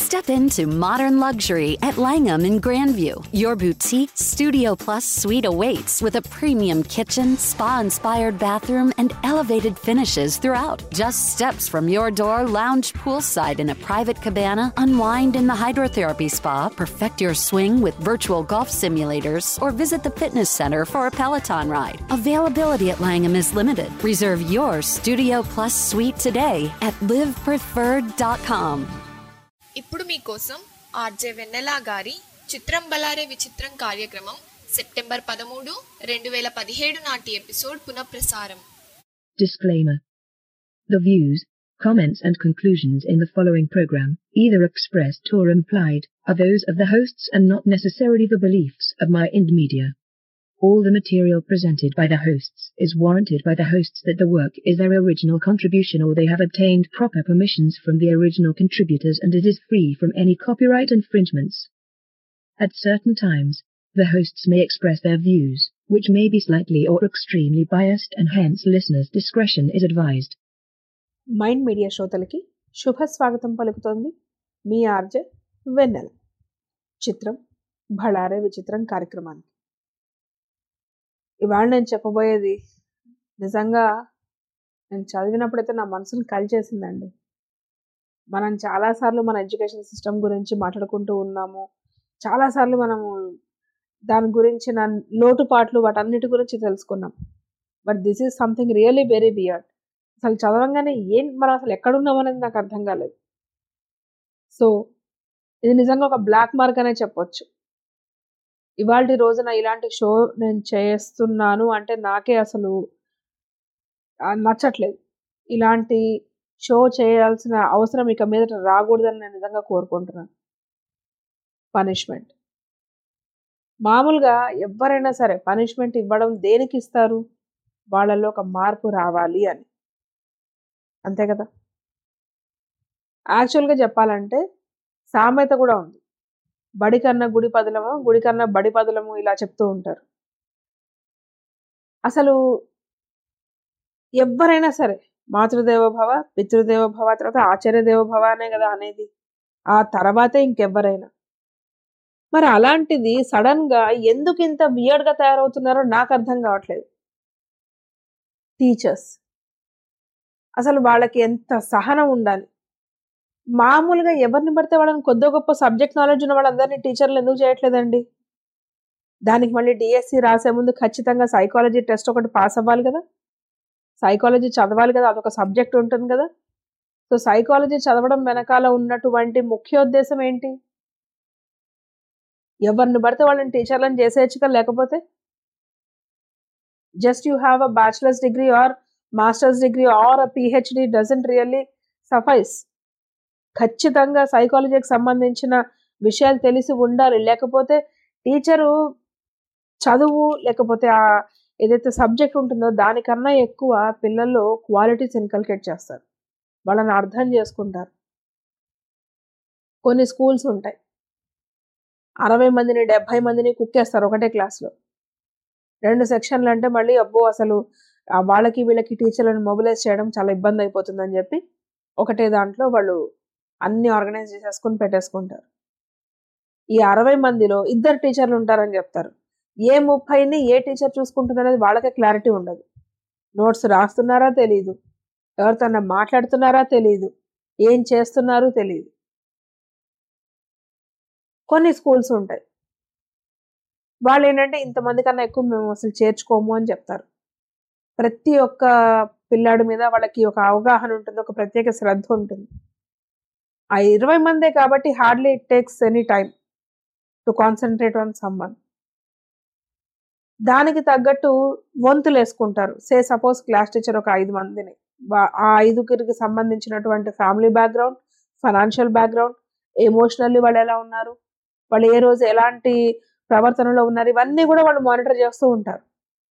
Step into modern luxury at Langham in Grandview. Your boutique Studio Plus suite awaits with a premium kitchen, spa inspired bathroom, and elevated finishes throughout. Just steps from your door, lounge poolside in a private cabana, unwind in the hydrotherapy spa, perfect your swing with virtual golf simulators, or visit the fitness center for a Peloton ride. Availability at Langham is limited. Reserve your Studio Plus suite today at livepreferred.com. ఇప్పుడు మీకోసం RJ వెన్నెలా గారి చిత్రం బలారే విచిత్రం కార్యక్రమం September పదమూడు రెండు వేల పదిహేడు నాటి ఎపిసోడ్ పునఃప్రసారం Disclaimer. The views, comments and conclusions in the following program, either expressed or implied, are those of the hosts and not necessarily the beliefs of my Ind Media. All the material presented by the hosts is warranted by the hosts that the work is their original contribution or they have obtained proper permissions from the original contributors and it is free from any copyright infringements. At certain times, the hosts may express their views, which may be slightly or extremely biased and hence listeners' discretion is advised. Mind Media శ్రోతలకి శుభ స్వాగతం పలుకుతోంది మీ RJ వెన్నెల చిత్రం భళారే విచిత్రం కార్యక్రమానికి ఇవాళ నేను చెప్పబోయేది నిజంగా నేను చదివినప్పుడైతే నా మనసుని కలిచేసిందండి మనం చాలాసార్లు మన ఎడ్యుకేషన్ సిస్టమ్ గురించి మాట్లాడుకుంటూ ఉన్నాము చాలాసార్లు మనము దాని గురించిన లోటుపాట్లు వాటన్నిటి గురించి తెలుసుకున్నాం but this is something really very weird అసలు చదవంగానే ఏం మనం అసలు ఎక్కడున్నాం అనేది నాకు అర్థం కాలేదు సో ఇది నిజంగా ఒక బ్లాక్ మార్క్ అనే చెప్పొచ్చు ఇవాళ రోజున ఇలాంటి షో నేను చేస్తున్నాను అంటే నాకే అసలు ఆ, నచ్చట్లేదు ఇలాంటి షో చేయాల్సిన అవసరం ఇక మీద రాకూడదని నేను నిజంగా కోరుకుంటున్నాను పనిష్మెంట్ మామూలుగా ఎవరైనా సరే పనిష్మెంట్ ఇవ్వడం దేనికి ఇస్తారు వాళ్ళలో ఒక మార్పు రావాలి అని అంతే కదా యాక్చువల్గా చెప్పాలంటే సామెత కూడా ఉంది బడి కన్నా గుడి పదలము గుడి కన్నా బడి పదలము ఇలా చెప్తూ ఉంటారు అసలు ఎవరైనా సరే మాతృదేవోభవ పితృదేవోభవ తర్వాత ఆచార్య దేవోభవ అనే కదా అనేది ఆ తర్వాతే ఇంకెవ్వరైనా మరి అలాంటిది సడన్ గా ఎందుకు ఇంత weird గా తయారవుతున్నారో నాకు అర్థం కావట్లేదు టీచర్స్ అసలు వాళ్ళకి ఎంత సహనం ఉండాలి మామూలుగా ఎవరిని పడితే వాళ్ళని కొద్ది గొప్ప సబ్జెక్ట్ నాలెడ్జ్ ఉన్న వాళ్ళందరినీ టీచర్లు ఎందుకు చేయట్లేదండి దానికి మళ్ళీ డిఎస్సి రాసే ముందు ఖచ్చితంగా సైకాలజీ టెస్ట్ ఒకటి పాస్ అవ్వాలి కదా సైకాలజీ చదవాలి కదా అదొక సబ్జెక్ట్ ఉంటుంది కదా సో సైకాలజీ చదవడం వెనకాల ఉన్నటువంటి ముఖ్యోద్దేశం ఏంటి ఎవరిని పడితే వాళ్ళని టీచర్లను చేసేయచ్చు కదా లేకపోతే just you have a bachelor's degree or master's degree or a PhD doesn't really suffice ఖచ్చితంగా సైకాలజీకి సంబంధించిన విషయాలు తెలిసి ఉండాలి లేకపోతే టీచరు చదువు లేకపోతే ఆ ఏదైతే సబ్జెక్ట్ ఉంటుందో దానికన్నా ఎక్కువ పిల్లల్లో క్వాలిటీస్ ఇన్కల్కేట్ చేస్తారు వాళ్ళని అర్థం చేసుకుంటారు కొన్ని స్కూల్స్ ఉంటాయి అరవై మందిని డెబ్భై మందిని కుక్కేస్తారు ఒకటే క్లాస్లో రెండు సెక్షన్లు అంటే మళ్ళీ అబ్బో అసలు ఆ వాళ్ళకి వీళ్ళకి టీచర్లను మొబిలైజ్ చేయడం చాలా ఇబ్బంది అయిపోతుందని చెప్పి ఒకటే దాంట్లో వాళ్ళు అన్ని ఆర్గనైజ్ చేసేసుకుని పెట్టేసుకుంటారు ఈ అరవై మందిలో ఇద్దరు టీచర్లు ఉంటారని చెప్తారు ఏ ముప్పైని ఏ టీచర్ చూసుకుంటుంది అనేది వాళ్ళకే క్లారిటీ ఉండదు నోట్స్ రాస్తున్నారా తెలియదు ఎవరితో మాట్లాడుతున్నారా తెలియదు ఏం చేస్తున్నారో తెలియదు కొన్ని స్కూల్స్ ఉంటాయి వాళ్ళు ఏంటంటే ఇంతమంది కన్నా ఎక్కువ మేము అసలు చేర్చుకోము అని చెప్తారు ప్రతి ఒక్క పిల్లాడి మీద వాళ్ళకి ఒక అవగాహన ఉంటుంది ఒక ప్రత్యేక శ్రద్ధ ఉంటుంది ఆ ఇరవై మందే కాబట్టి hardly it takes any time to concentrate on someone దానికి తగ్గట్టు వంతులు వేసుకుంటారు సే సపోజ్ క్లాస్ టీచర్ ఒక ఐదు మందిని వా- ఆ ఐదుగురికి సంబంధించినటువంటి family background financial background emotionally వాళ్ళు ఎలా ఉన్నారు వాళ్ళు ఏ రోజు ఎలాంటి ప్రవర్తనలో ఉన్నారు ఇవన్నీ కూడా వాళ్ళు మానిటర్ చేస్తూ ఉంటారు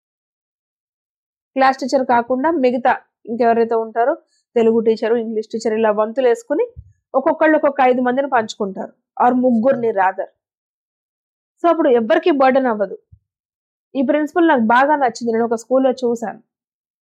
క్లాస్ టీచర్ కాకుండా మిగతా ఇంకెవరైతే ఉంటారో తెలుగు టీచరు ఇంగ్లీష్ టీచర్ ఇలా వంతులు వేసుకుని ఒక్కొక్కళ్ళు ఒక్కొక్క ఐదు మందిని పంచుకుంటారు ఆర్ ముగ్గురిని రాదర్ సో అప్పుడు ఎవ్వరికి బర్డెన్ అవ్వదు ఈ ప్రిన్సిపల్ నాకు బాగా నచ్చింది నేను ఒక స్కూల్లో చూశాను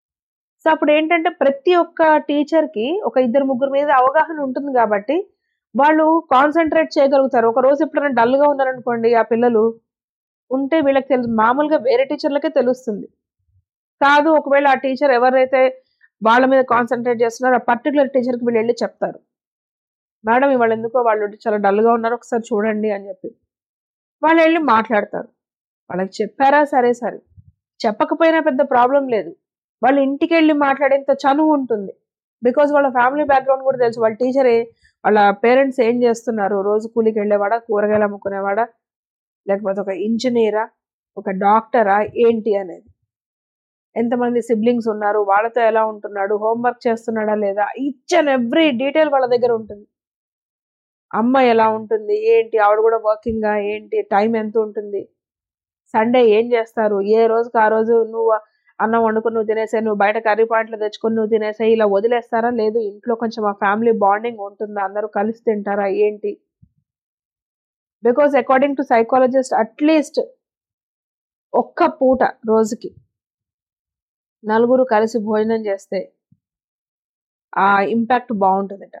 సో అప్పుడు ఏంటంటే ప్రతి ఒక్క టీచర్కి ఒక ఇద్దరు ముగ్గురు మీద అవగాహన ఉంటుంది కాబట్టి వాళ్ళు కాన్సన్ట్రేట్ చేయగలుగుతారు ఒక రోజు ఎప్పుడైనా డల్గా ఉన్నారనుకోండి ఆ పిల్లలు ఉంటే వీళ్ళకి తెలుసు మామూలుగా వేరే టీచర్లకే తెలుస్తుంది కాదు ఒకవేళ ఆ టీచర్ ఎవరైతే వాళ్ళ మీద కాన్సన్ట్రేట్ చేస్తున్నారో ఆ పర్టికులర్ టీచర్కి వీళ్ళు వెళ్ళి చెప్తారు మేడం ఇవాళ ఎందుకో వాళ్ళు చాలా డల్గా ఉన్నారు ఒకసారి చూడండి అని చెప్పి వాళ్ళు వెళ్ళి మాట్లాడతారు వాళ్ళకి చెప్పారా సరే సరే చెప్పకపోయినా పెద్ద ప్రాబ్లం లేదు వాళ్ళు ఇంటికి వెళ్ళి మాట్లాడేంత చనువు ఉంటుంది బికాజ్ వాళ్ళ ఫ్యామిలీ బ్యాక్గ్రౌండ్ కూడా తెలుసు వాళ్ళ టీచర్ వాళ్ళ పేరెంట్స్ ఏం చేస్తున్నారు రోజు కూలికి వెళ్ళేవాడా కూరగాయలు అమ్ముకునేవాడా లేకపోతే ఒక ఇంజనీరా ఒక డాక్టరా ఏంటి అనేది ఎంతమంది సిబ్లింగ్స్ ఉన్నారు వాళ్ళతో ఎలా ఉంటున్నాడు హోంవర్క్ చేస్తున్నాడా లేదా ఈచ్ అండ్ ఎవ్రీ డీటెయిల్ వాళ్ళ దగ్గర ఉంటుంది అమ్మ ఎలా ఉంటుంది ఏంటి ఆవిడ కూడా వర్కింగ్గా ఏంటి టైం ఎంత ఉంటుంది సండే ఏం చేస్తారు ఏ రోజుకి ఆ రోజు నువ్వు అన్నం వండుకొని నువ్వు తినేసే నువ్వు బయట కర్రీ పాయింట్లు తెచ్చుకొని నువ్వు తినేసే ఇలా వదిలేస్తారా లేదు ఇంట్లో కొంచెం ఆ ఫ్యామిలీ బాండింగ్ ఉంటుందా అందరూ కలిసి తింటారా ఏంటి because according to psychologist at least ఒక్క పూట రోజుకి నలుగురు కలిసి భోజనం చేస్తే ఆ ఇంపాక్ట్ బాగుంటుందట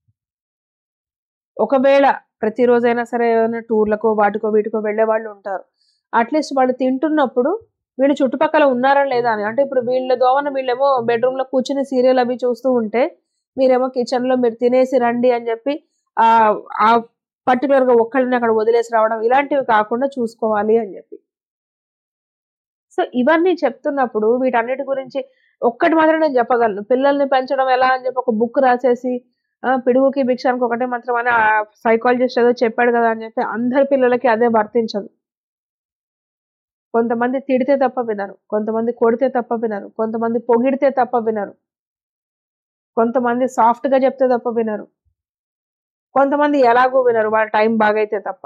ఒకవేళ ప్రతిరోజైనా సరే ఏదైనా టూర్లకో వాటికో వీటికో వెళ్ళే వాళ్ళు ఉంటారు అట్లీస్ట్ వాళ్ళు తింటున్నప్పుడు వీళ్ళు చుట్టుపక్కల ఉన్నారా లేదా అని అంటే ఇప్పుడు వీళ్ళ దోవన వీళ్ళేమో బెడ్రూమ్లో కూర్చుని సీరియల్ అవి చూస్తూ ఉంటే మీరేమో కిచెన్లో మీరు తినేసి రండి అని చెప్పి ఆ ఆ పర్టికులర్గా ఒక్కళ్ళని అక్కడ వదిలేసి రావడం ఇలాంటివి కాకుండా చూసుకోవాలి అని చెప్పి సో ఇవన్నీ చెప్తున్నప్పుడు వీటన్నిటి గురించి ఒక్కటి మాత్రం నేను చెప్పగలను పిల్లల్ని పెంచడం ఎలా అని చెప్పి ఒక బుక్ రాసేసి ఆ, పిడుగుకి భిక్షానికి ఒకటే మాత్రం అని ఆ సైకాలజిస్ట్ ఏదో చెప్పాడు కదా అని చెప్పి అందరి పిల్లలకి అదే వర్తించదు కొంతమంది తిడితే తప్ప వినరు కొంతమంది కొడితే తప్ప వినరు కొంతమంది పొగిడితే తప్ప వినరు కొంతమంది సాఫ్ట్ గా చెప్తే తప్ప వినరు కొంతమంది ఎలాగో వినరు వాళ్ళ టైం బాగైతే తప్ప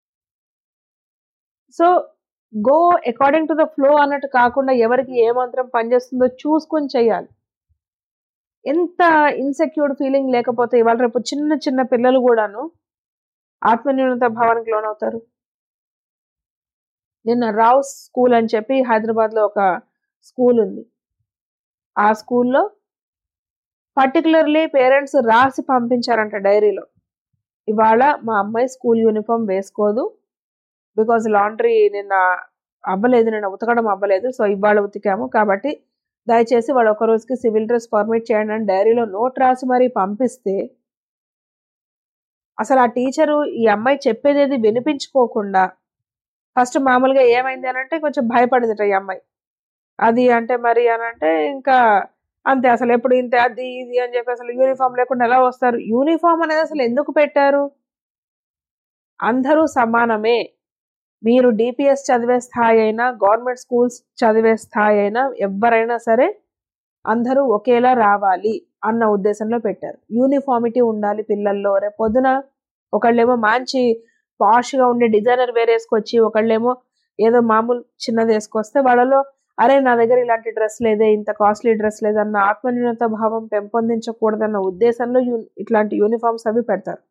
so go according to the flow అన్నట్టు కాకుండా ఎవరికి ఏ మంత్రం పనిచేస్తుందో చూసుకొని చేయాలి ఎంత ఇన్సెక్యూర్డ్ ఫీలింగ్ లేకపోతే ఇవాళ రేపు చిన్న చిన్న పిల్లలు కూడాను ఆత్మన్యూనత భావానికి లోనవుతారు నిన్న రావ్ స్కూల్ అని చెప్పి హైదరాబాద్ లో ఒక స్కూల్ ఉంది ఆ స్కూల్లో పర్టికులర్లీ పేరెంట్స్ రాసి పంపించారంట డైరీలో ఇవాళ మా అమ్మాయి స్కూల్ యూనిఫామ్ వేసుకోదు బికాజ్ లాండ్రీ నిన్న అవ్వలేదు నిన్న ఉతకడం అవ్వలేదు సో ఇవాళ ఉతికాము కాబట్టి దయచేసి వాడు ఒక రోజుకి సివిల్ డ్రెస్ పర్మిట్ చేయండి అని డైరీలో నోట్ రాసి మరీ పంపిస్తే అసలు ఆ టీచరు ఈ అమ్మాయి చెప్పేది వినిపించుకోకుండా ఫస్ట్ మామూలుగా ఏమైంది అని అంటే కొంచెం భయపడిందిట ఈ అమ్మాయి అది అంటే మరి అని అంటే ఇంకా అంతే అసలు ఎప్పుడు ఇంత అది ఇది అని చెప్పి అసలు యూనిఫామ్ లేకుండా ఎలా వస్తారు యూనిఫామ్ అనేది అసలు ఎందుకు పెట్టారు అందరూ సమానమే మీరు డిపిఎస్ చదివే స్థాయి అయినా గవర్నమెంట్ స్కూల్స్ చదివే స్థాయి అయినా ఎవరైనా సరే అందరూ ఒకేలా రావాలి అన్న ఉద్దేశంలో పెట్టారు యూనిఫామిటీ ఉండాలి పిల్లల్లో రేపు పొద్దున ఒకళ్ళేమో మంచి పాష్గా ఉండే డిజైనర్ వేర్ వేసుకొచ్చి ఒకళ్ళేమో ఏదో మామూలు చిన్నది వేసుకొస్తే వాళ్ళలో అరే నా దగ్గర ఇలాంటి డ్రెస్ లేదే ఇంత కాస్ట్లీ డ్రెస్ లేదన్న ఆత్మన్యూనత భావం పెంపొందించకూడదన్న ఉద్దేశంలో యూ ఇట్లాంటి యూనిఫామ్స్ అవి పెడతారు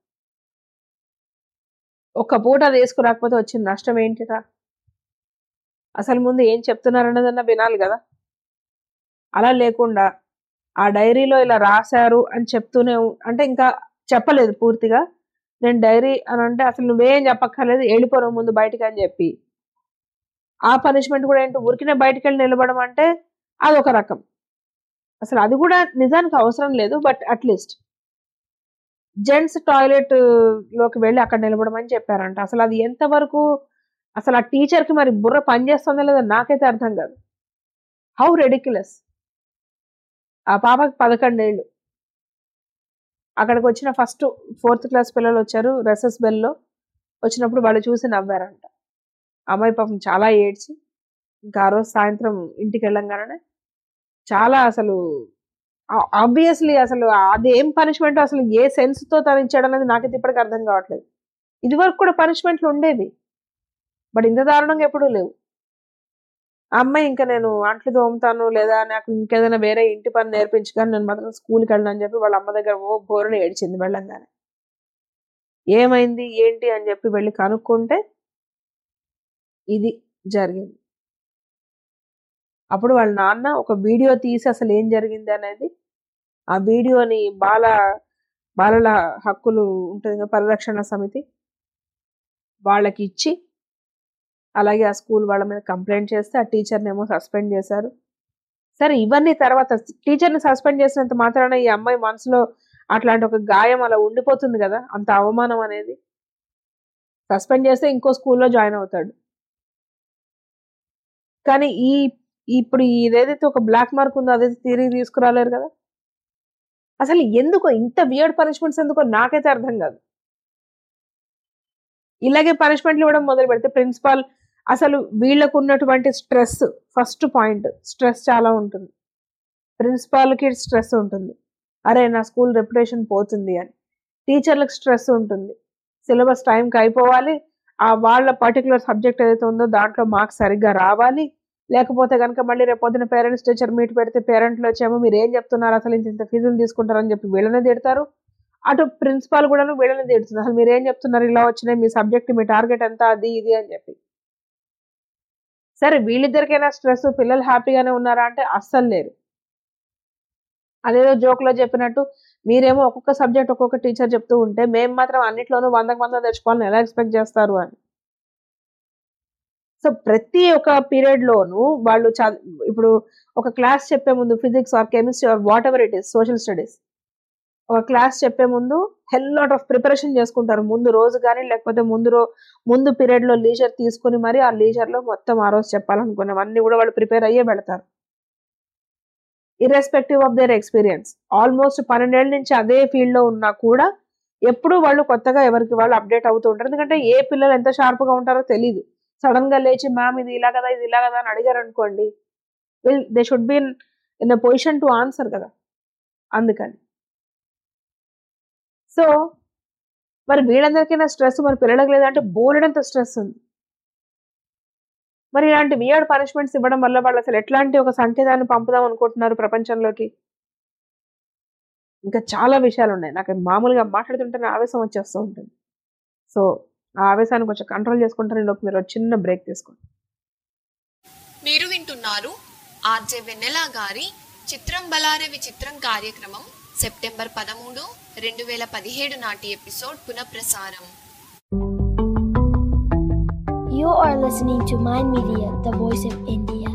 ఒక్క పూట అది వేసుకురాకపోతే వచ్చిన నష్టం ఏంటిరా అసలు ముందు ఏం చెప్తున్నారన్నదన్నా వినాలి కదా అలా లేకుండా ఆ డైరీలో ఇలా రాశారు అని చెప్తూనే ఉ- అంటే ఇంకా చెప్పలేదు పూర్తిగా నేను డైరీ అని అంటే అసలు నువ్వేం చెప్పక్కర్లేదు వెళ్ళిపోను ముందు బయటికి అని చెప్పి ఆ పనిష్మెంట్ కూడా ఏంటి ఉరికినే బయటికి వెళ్ళి నిలబడడం అంటే అదొక రకం అసలు అది కూడా నిజానికి అవసరం లేదు బట్ అట్లీస్ట్ జెంట్స్ టాయిలెట్ లోకి వెళ్ళి అక్కడ నిలబడమని చెప్పారంట అసలు అది ఎంతవరకు అసలు ఆ టీచర్ కి మరి బుర్ర పనిచేస్తుందో లేదో నాకైతే అర్థం కాదు హౌ రెడిక్యులస్ ఆ పాపకి పదకొండేళ్ళు అక్కడికి వచ్చిన ఫస్ట్ ఫోర్త్ క్లాస్ పిల్లలు వచ్చారు రెసెస్ బెల్లో వచ్చినప్పుడు వాళ్ళు చూసి నవ్వారంట అమ్మాయి పాపం చాలా ఏడ్చి ఇంకా ఆ రోజు సాయంత్రం ఇంటికి వెళ్ళంగానే చాలా అసలు ఆబ్వియస్లీ అసలు అది ఏం పనిష్మెంట్ అసలు ఏ సెన్స్ తో తను ఇచ్చాడు అనేది నాకైతే ఇప్పటికి అర్థం కావట్లేదు ఇది వరకు కూడా పనిష్మెంట్లు ఉండేవి బట్ ఇంత దారుణంగా ఎప్పుడూ లేవు ఆ అమ్మాయి ఇంకా నేను అంట్లు తోముతాను లేదా నాకు ఇంకేదైనా వేరే ఇంటి పని నేర్పించు కానీ నేను మాత్రం స్కూల్కి వెళ్ళను అని చెప్పి వాళ్ళ అమ్మ దగ్గర ఓ బోరుని ఏడ్చింది వెళ్ళంగానే ఏమైంది ఏంటి అని చెప్పి వెళ్ళి కనుక్కుంటే ఇది జరిగింది అప్పుడు వాళ్ళ నాన్న ఒక వీడియో తీసి అసలు ఏం జరిగింది అనేది ఆ వీడియోని బాల బాలల హక్కులు ఉంటుంది కదా పరిరక్షణ సమితి వాళ్ళకి ఇచ్చి అలాగే ఆ స్కూల్ వాళ్ళ మీద కంప్లైంట్ చేస్తే ఆ టీచర్ని ఏమో సస్పెండ్ చేశారు సరే ఇవన్నీ తర్వాత టీచర్ని సస్పెండ్ చేసినంత మాత్రాన ఈ అమ్మాయి మనసులో అట్లాంటి ఒక గాయం అలా ఉండిపోతుంది కదా అంత అవమానం అనేది సస్పెండ్ చేస్తే ఇంకో స్కూల్లో జాయిన్ అవుతాడు కానీ ఈ ఇప్పుడు ఇదేదైతే ఒక బ్లాక్ మార్క్ ఉందో అదైతే తిరిగి తీసుకురాలేరు కదా అసలు ఎందుకో ఇంత వియర్డ్ పనిష్మెంట్స్ ఎందుకో నాకైతే అర్థం కాదు ఇలాగే పనిష్మెంట్లు ఇవ్వడం మొదలు పెడితే ప్రిన్సిపాల్ అసలు వీళ్ళకు ఉన్నటువంటి స్ట్రెస్ ఫస్ట్ పాయింట్ స్ట్రెస్ చాలా ఉంటుంది ప్రిన్సిపాల్కి స్ట్రెస్ ఉంటుంది అరే నా స్కూల్ రెప్యుటేషన్ పోతుంది అని టీచర్లకు స్ట్రెస్ ఉంటుంది సిలబస్ టైంకి అయిపోవాలి ఆ వాళ్ళ పర్టికులర్ సబ్జెక్ట్ ఏదైతే ఉందో దాంట్లో మార్క్స్ సరిగ్గా రావాలి లేకపోతే కనుక మళ్ళీ రేపు పొద్దున పేరెంట్స్ టీచర్ మీట్ పెడితే పేరెంట్లు వచ్చేమో మీరు ఏం చెప్తున్నారు అసలు ఇంత ఇంత ఫీజులు తీసుకుంటారని చెప్పి వీళ్ళనే తిడతారు అటు ప్రిన్సిపాల్ కూడాను వీళ్ళని తిడుతుంది అసలు మీరు ఏం చెప్తున్నారు ఇలా వచ్చినాయి మీ సబ్జెక్ట్ మీ టార్గెట్ ఎంత అది ఇది అని చెప్పి సరే వీళ్ళిద్దరికైనా స్ట్రెస్ పిల్లలు హ్యాపీగానే ఉన్నారా అంటే అస్సలు లేరు అదేదో జోక్లో చెప్పినట్టు మీరేమో ఒక్కొక్క సబ్జెక్ట్ ఒక్కొక్క టీచర్ చెప్తూ ఉంటే మేము మాత్రం అన్నిట్లోనూ వందకు వంద తెచ్చుకోవాలని ఎలా ఎక్స్పెక్ట్ చేస్తారు అని సో ప్రతి ఒక్క పీరియడ్ లోను వాళ్ళు చ- ఇప్పుడు ఒక క్లాస్ చెప్పే ముందు physics or chemistry or whatever it is social studies ఒక క్లాస్ చెప్పే ముందు హెల్ లాట్ ఆఫ్ ప్రిపరేషన్ చేసుకుంటారు ముందు రోజు కానీ లేకపోతే ముందు రో ముందు పీరియడ్ లో లీజర్ తీసుకుని మరి ఆ లీజర్ లో మొత్తం ఆ రోజు చెప్పాలనుకున్నాం అన్ని కూడా వాళ్ళు ప్రిపేర్ అయ్యే పెడతారు irrespective of their experience almost పన్నెండేళ్ళ నుంచి అదే ఫీల్డ్ లో ఉన్నా కూడా ఎప్పుడు వాళ్ళు కొత్తగా ఎవరికి వాళ్ళు అప్డేట్ అవుతూ ఉంటారు ఎందుకంటే ఏ పిల్లలు ఎంత షార్ప్ గా ఉంటారో తెలియదు సడన్ గా లేచి మ్యామ్ ఇది ఇలా కదా ఇది ఇలా కదా అని అడిగారు అనుకోండి will they should be in a position to answer కదా అందుకని సో మరి వీళ్ళందరికైనా స్ట్రెస్ మరి పిల్లలకు లేదంటే బోలెడంత స్ట్రెస్ ఉంది మరి ఇలాంటి వియర్డ్ పనిష్మెంట్స్ ఇవ్వడం వల్ల వాళ్ళు అసలు ఎట్లాంటి ఒక సంకేతాన్ని పంపుదాం అనుకుంటున్నారు ప్రపంచంలోకి ఇంకా చాలా విషయాలు ఉన్నాయి నాకు మామూలుగా మాట్లాడుతుంటేనే ఆవేశం వచ్చేస్తూ ఉంటుంది సో ఆ ఆవేశాన్ని కొంచెం కంట్రోల్ చేసుకుంటారు లోపు మీరు ఒక చిన్న బ్రేక్ తీసుకోండి మీరు వింటున్నారు ఆర్జే వెన్నెల గారి చిత్రం బలారే విచిత్రం కార్యక్రమం సెప్టెంబర్ పదమూడు రెండు వేల పదిహేడు నాటి ఎపిసోడ్ పునఃప్రసారం You are listening to Mind Media, the voice of India.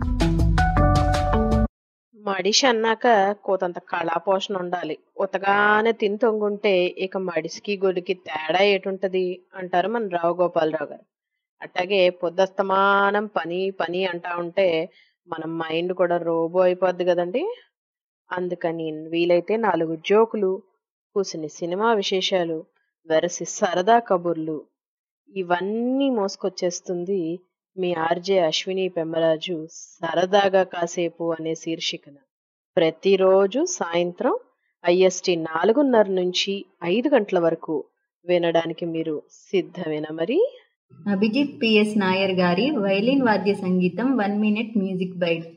మడిషి అన్నాక కోతంత కళాపోషణ ఉండాలి ఉతగానే తిని తొంగుంటే ఇక మడిసికి గొడికి తేడా ఏటుంటది అంటారు మన రావు గోపాలరావు గారు అట్లాగే పొద్దస్తమానం పని పని అంటా ఉంటే మన మైండ్ కూడా రోబో అయిపోద్ది కదండి అందుకని వీలైతే నాలుగు జోకులు కూసిని సినిమా విశేషాలు వెరసి సరదా కబుర్లు ఇవన్నీ మోసుకొచ్చేస్తుంది మీ ఆర్జే అశ్విని పెమ్మరాజు సరదాగా కాసేపు అనే శీర్షికన ప్రతిరోజు సాయంత్రం ఐఎస్టి నాలుగున్నర నుంచి ఐదు గంటల వరకు వినడానికి మీరు సిద్ధమేనా మరి అభిజిత్ పిఎస్ నాయర్ గారి వైలిన్ వాద్య సంగీతం one minute music bite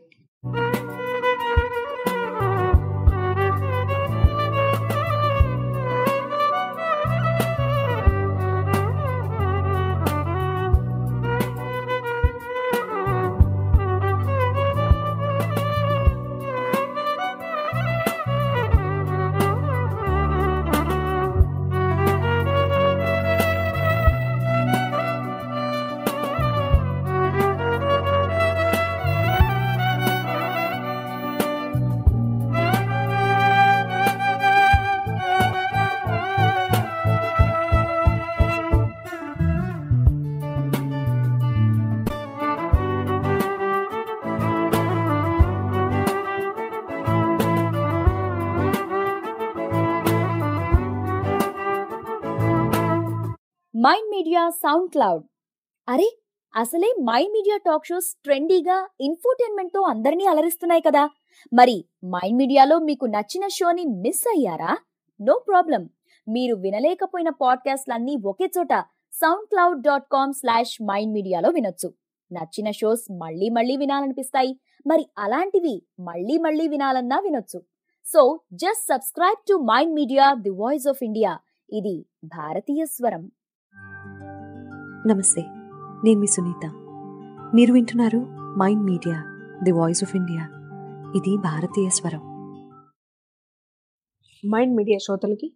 Mind Media SoundCloud అరే అసలే మైండ్ మీడియా టాక్ షోస్ ట్రెండీగా ఇన్ఫోటైన్మెంట్ తో అందరినీ అలరిస్తున్నాయి కదా మరి మైండ్ మీడియాలో మీకు నచ్చిన షోని మిస్ అయ్యారా నో ప్రాబ్లం మీరు వినలేకపోయిన పాడ్కాస్ట్లన్నీ ఒకే చోట SoundCloud dot com slash Mind మీడియాలో వినొచ్చు నచ్చిన షోస్ మళ్ళీ మళ్ళీ వినాలనిపిస్తాయి మరి అలాంటివి మళ్ళీ మళ్ళీ వినాలన్నా వినొచ్చు so just subscribe to Mind media the voice of India ఇది భారతీయ స్వరం నమస్తే నేను మీ సునీత మీరు వింటున్నారు mind media the voice of India ఇది భారతీయ స్వరం మైండ్ మీడియా శ్రోతలకి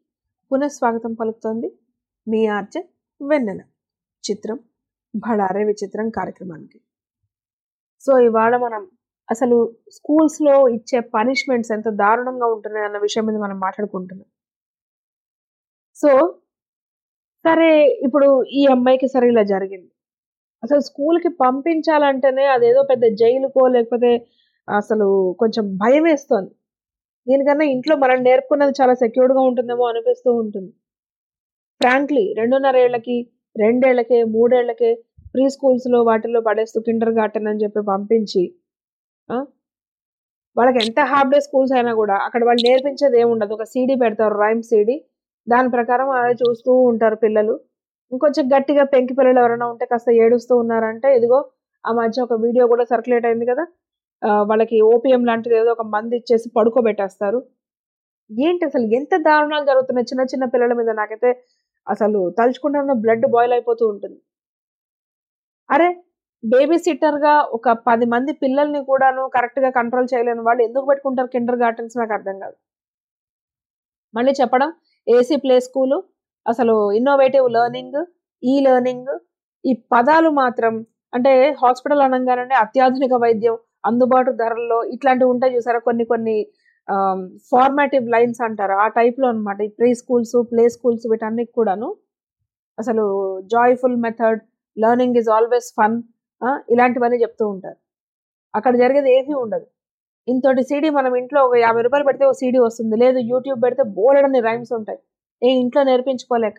పునఃస్వాగతం పలుకుతోంది మీ ఆర్జే వెన్నెల చిత్రం భడారే విచిత్రం కార్యక్రమానికి సో ఇవాళ మనం అసలు స్కూల్స్లో ఇచ్చే పనిష్మెంట్స్ ఎంత దారుణంగా ఉంటున్నాయి అన్న విషయం మీద మనం మాట్లాడుకుంటున్నాం సో సరే ఇప్పుడు ఈ అమ్మాయికి సరే ఇలా జరిగింది అసలు స్కూల్కి పంపించాలంటేనే అదేదో పెద్ద జైలుకో లేకపోతే అసలు కొంచెం భయం వేస్తోంది దీనికన్నా ఇంట్లో మనం నేర్పుకున్నది చాలా సెక్యూర్డ్గా ఉంటుందేమో అనిపిస్తూ ఉంటుంది ఫ్రాంక్లీ రెండున్నర ఏళ్ళకి రెండేళ్లకే మూడేళ్లకే ప్రీ స్కూల్స్లో వాటిల్లో పడేస్తూ కిండర్ గార్టెన్ అని చెప్పి పంపించి ఆ, వాళ్ళకి ఎంత హాఫ్ డే స్కూల్స్ అయినా కూడా అక్కడ వాళ్ళు నేర్పించేది ఏముండదు ఒక సీడీ పెడతారు రైమ్ సీడీ దాని ప్రకారం అదే చూస్తూ ఉంటారు పిల్లలు ఇంకొంచెం గట్టిగా పెంకి పిల్లలు ఎవరైనా ఉంటే కాస్త ఏడుస్తూ ఉన్నారంటే ఇదిగో ఆ మధ్య ఒక వీడియో కూడా సర్క్యులేట్ అయింది కదా ఆ, వాళ్ళకి ఓపిఎం లాంటిది ఏదో ఒక మంది ఇచ్చేసి పడుకోబెట్టేస్తారు ఏంటి అసలు ఎంత దారుణాలు జరుగుతున్నాయి చిన్న చిన్న పిల్లల మీద నాకైతే అసలు తలుచుకుంటున్న బ్లడ్ బాయిల్ అయిపోతూ ఉంటుంది అరే బేబీ సిట్టర్గా ఒక పది మంది పిల్లల్ని కూడాను కరెక్ట్గా కంట్రోల్ చేయలేని వాళ్ళు ఎందుకు పెట్టుకుంటారు కిండర్ గార్డెన్స్ నాకు అర్థం కాదు మళ్ళీ చెప్పడం ఏసీ ప్లే స్కూలు అసలు ఇన్నోవేటివ్ లెర్నింగ్ ఈ లెర్నింగ్ ఈ పదాలు మాత్రం అంటే హాస్పిటల్ అనగానే అత్యాధునిక వైద్యం అందుబాటు ధరల్లో ఇట్లాంటివి ఉంటాయి చూసారా కొన్ని కొన్ని ఫార్మాటివ్ లైన్స్ అంటారు ఆ టైప్లో అనమాట ఈ ప్రీ స్కూల్స్ ప్లే స్కూల్స్ వీటన్నిటి కూడాను అసలు joyful method learning is always fun ఇలాంటివన్నీ చెప్తూ ఉంటారు అక్కడ జరిగేది ఏమీ ఉండదు ఇంతటి సీడీ మనం ఇంట్లో ఒక యాభై రూపాయలు పెడితే ఒక సీడీ వస్తుంది లేదు యూట్యూబ్ పెడితే బోలెడని రైమ్స్ ఉంటాయి ఏ ఇంట్లో నేర్పించుకోలేక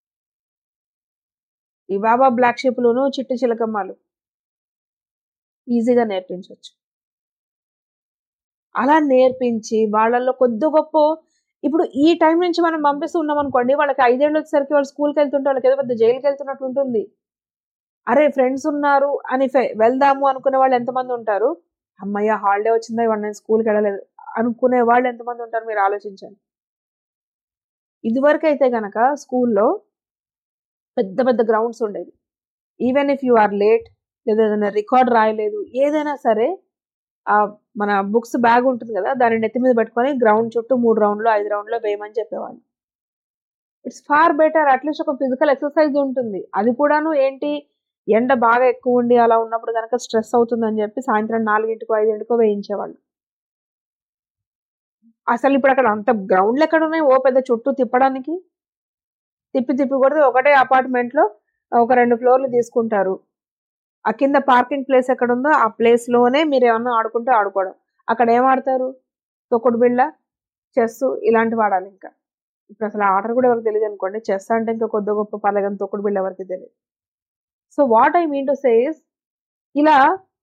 ఈ బాబా బ్లాక్ షిప్లును చిట్టు చిలకమ్మలు ఈజీగా నేర్పించవచ్చు అలా నేర్పించి వాళ్ళల్లో కొద్ది గొప్ప ఇప్పుడు ఈ టైం నుంచి మనం పంపిస్తూ ఉన్నాం అనుకోండి వాళ్ళకి ఐదేళ్ళు వచ్చేసరికి వాళ్ళు స్కూల్కి వెళ్తుంటే వాళ్ళకి ఏదో పెద్ద జైలుకి వెళ్తున్నట్టు ఉంటుంది అరే ఫ్రెండ్స్ ఉన్నారు అని ఫె- వెళ్దాము అనుకునే వాళ్ళు ఎంతమంది ఉంటారు అమ్మయ్య హాలిడే వచ్చిందా ఇవాళ నేను స్కూల్కి వెళ్ళలేదు అనుకునే వాళ్ళు ఎంతమంది ఉంటారు మీరు ఆలోచించండి ఇదివరకు అయితే గనక స్కూల్లో పెద్ద పెద్ద గ్రౌండ్స్ ఉండేవి even if you are late లేదా ఏదైనా రికార్డ్ రాయలేదు ఏదైనా సరే ఆ మన బుక్స్ బ్యాగ్ ఉంటుంది కదా దాన్ని నెత్తి మీద పెట్టుకొని గ్రౌండ్ చుట్టూ మూడు రౌండ్లు ఐదు రౌండ్లు వేయమని చెప్పేవాళ్ళు ఇట్స్ ఫార్ బెటర్ అట్లీస్ట్ ఒక ఫిజికల్ ఎక్సర్సైజ్ ఉంటుంది అది కూడాను ఏంటి ఎండ బాగా ఎక్కువ ఉండి అలా ఉన్నప్పుడు కనుక స్ట్రెస్ అవుతుందని చెప్పి సాయంత్రం నాలుగింటికో ఐదింటికో వేయించేవాళ్ళు అసలు ఇప్పుడు అక్కడ అంత గ్రౌండ్లు ఎక్కడ ఉన్నాయి ఓ పెద్ద చుట్టూ తిప్పడానికి తిప్పి తిప్పి కొడితే ఒకటే apartment లో ఒక రెండు ఫ్లోర్లు తీసుకుంటారు ఆ కింద పార్కింగ్ ప్లేస్ ఎక్కడ ఉందో ఆ place లోనే మీరు ఏమన్నా ఆడుకుంటే ఆడుకోవడం అక్కడ ఏం ఆడతారు తొక్కుడు బిళ్ళ చెస్ ఇలాంటివి ఆడాలి ఇంకా ఇప్పుడు అసలు ఆర్డర్ కూడా ఎవరికి తెలియదు అనుకోండి చెస్ అంటే ఇంకా కొద్ది గొప్ప పర్లేదని తొక్కుడు బిళ్ళ ఎవరికి తెలియదు so what I mean to says ఇలా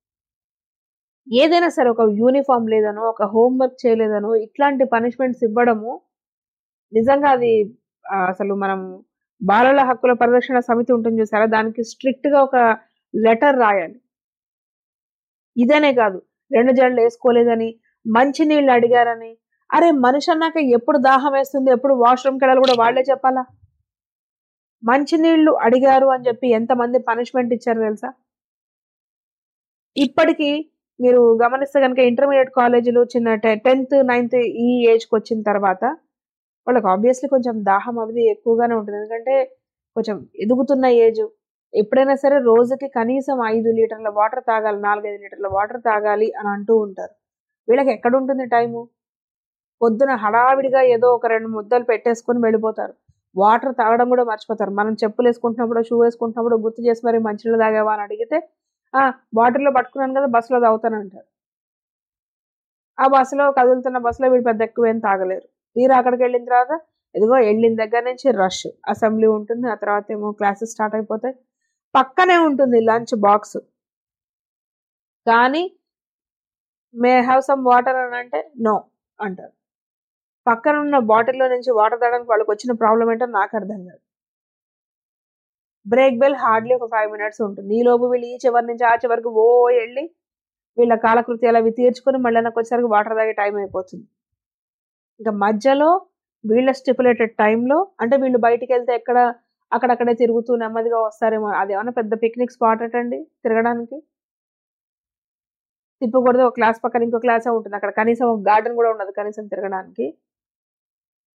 ఏదైనా సరే ఒక యూనిఫామ్ లేదనో ఒక హోంవర్క్ చేయలేదనో ఇట్లాంటి పనిష్మెంట్స్ ఇవ్వడము నిజంగా అది ఆ, అసలు మనం బాలల హక్కుల పరిరక్షణ సమితి ఉంటుంది చూసారా దానికి స్ట్రిక్ట్ గా ఒక లెటర్ రాయాలి ఇదనే కాదు రెండు జడలు వేసుకోలేదని మంచి నీళ్ళు అడిగారని అరే మనిషి అన్నాక ఎప్పుడు దాహం వేస్తుంది ఎప్పుడు వాష్రూమ్కి వెళ్ళాలి కూడా వాళ్ళే చెప్పాలా మంచినీళ్ళు అడిగారు అని చెప్పి ఎంతమంది పనిష్మెంట్ ఇచ్చారు తెలుసా ఇప్పటికీ మీరు గమనిస్తే కనుక ఇంటర్మీడియట్ కాలేజీలు చిన్న టెన్త్ నైన్త్ ఈ ఏజ్కి వచ్చిన తర్వాత వాళ్ళకి ఆబ్వియస్లీ కొంచెం దాహం అవి ఎక్కువగానే ఉంటుంది ఎందుకంటే కొంచెం ఎదుగుతున్న ఏజ్ ఎప్పుడైనా సరే రోజుకి కనీసం ఐదు లీటర్ల వాటర్ తాగాలి నాలుగైదు లీటర్ల వాటర్ తాగాలి అని అంటూ ఉంటారు వీళ్ళకి ఎక్కడ ఉంటుంది టైము పొద్దున హడావిడిగా ఏదో ఒక రెండు ముద్దలు పెట్టేసుకొని వెళ్ళిపోతారు వాటర్ తాగడం కూడా మర్చిపోతారు మనం చెప్పులు వేసుకుంటున్నప్పుడు షూ వేసుకుంటున్నప్పుడు గుర్తు చేసి మరి మంచినీళ్ళు తాగావా అని అడిగితే ఆ వాటర్లో పట్టుకున్నాను కదా బస్సులో తాగుతానంటారు ఆ బస్సులో కదులుతున్న బస్సులో వీడు పెద్ద ఎక్కువ ఏం తాగలేరు తీరా అక్కడికి వెళ్ళిన తర్వాత ఇదిగో వెళ్ళిన దగ్గర నుంచి రష్ అసెంబ్లీ ఉంటుంది ఆ తర్వాత ఏమో క్లాసెస్ స్టార్ట్ అయిపోతాయి పక్కనే ఉంటుంది లంచ్ బాక్స్ కానీ మే హ్యావ్ సమ్ వాటర్ అని అంటే నో అంటారు పక్కన ఉన్న బాటిల్లో నుంచి వాటర్ తాగడానికి వాళ్ళకి వచ్చిన ప్రాబ్లం ఏంటో నాకు అర్థం కాదు బ్రేక్ బెల్ హార్డ్లీ ఒక ఫైవ్ మినిట్స్ ఉంటుంది ఈ లోపు వీళ్ళు ఈ చివరి నుంచి ఆ చివరికి ఓ వెళ్ళి వీళ్ళ కాలకృత్యాలు అవి తీర్చుకొని మళ్ళీ నాకు వచ్చేసరికి వాటర్ తాగే టైం అయిపోతుంది ఇంకా మధ్యలో వీళ్ళ స్టిపులేటెడ్ టైంలో అంటే వీళ్ళు బయటికి వెళ్తే ఎక్కడ అక్కడక్కడే తిరుగుతూ నెమ్మదిగా వస్తారేమో అది ఏమైనా పెద్ద పిక్నిక్ స్పాట్ అటండి తిరగడానికి తిప్పకూడదు ఒక క్లాస్ పక్కన ఇంకో క్లాసే ఉంటుంది అక్కడ కనీసం ఒక గార్డెన్ కూడా ఉండదు కనీసం తిరగడానికి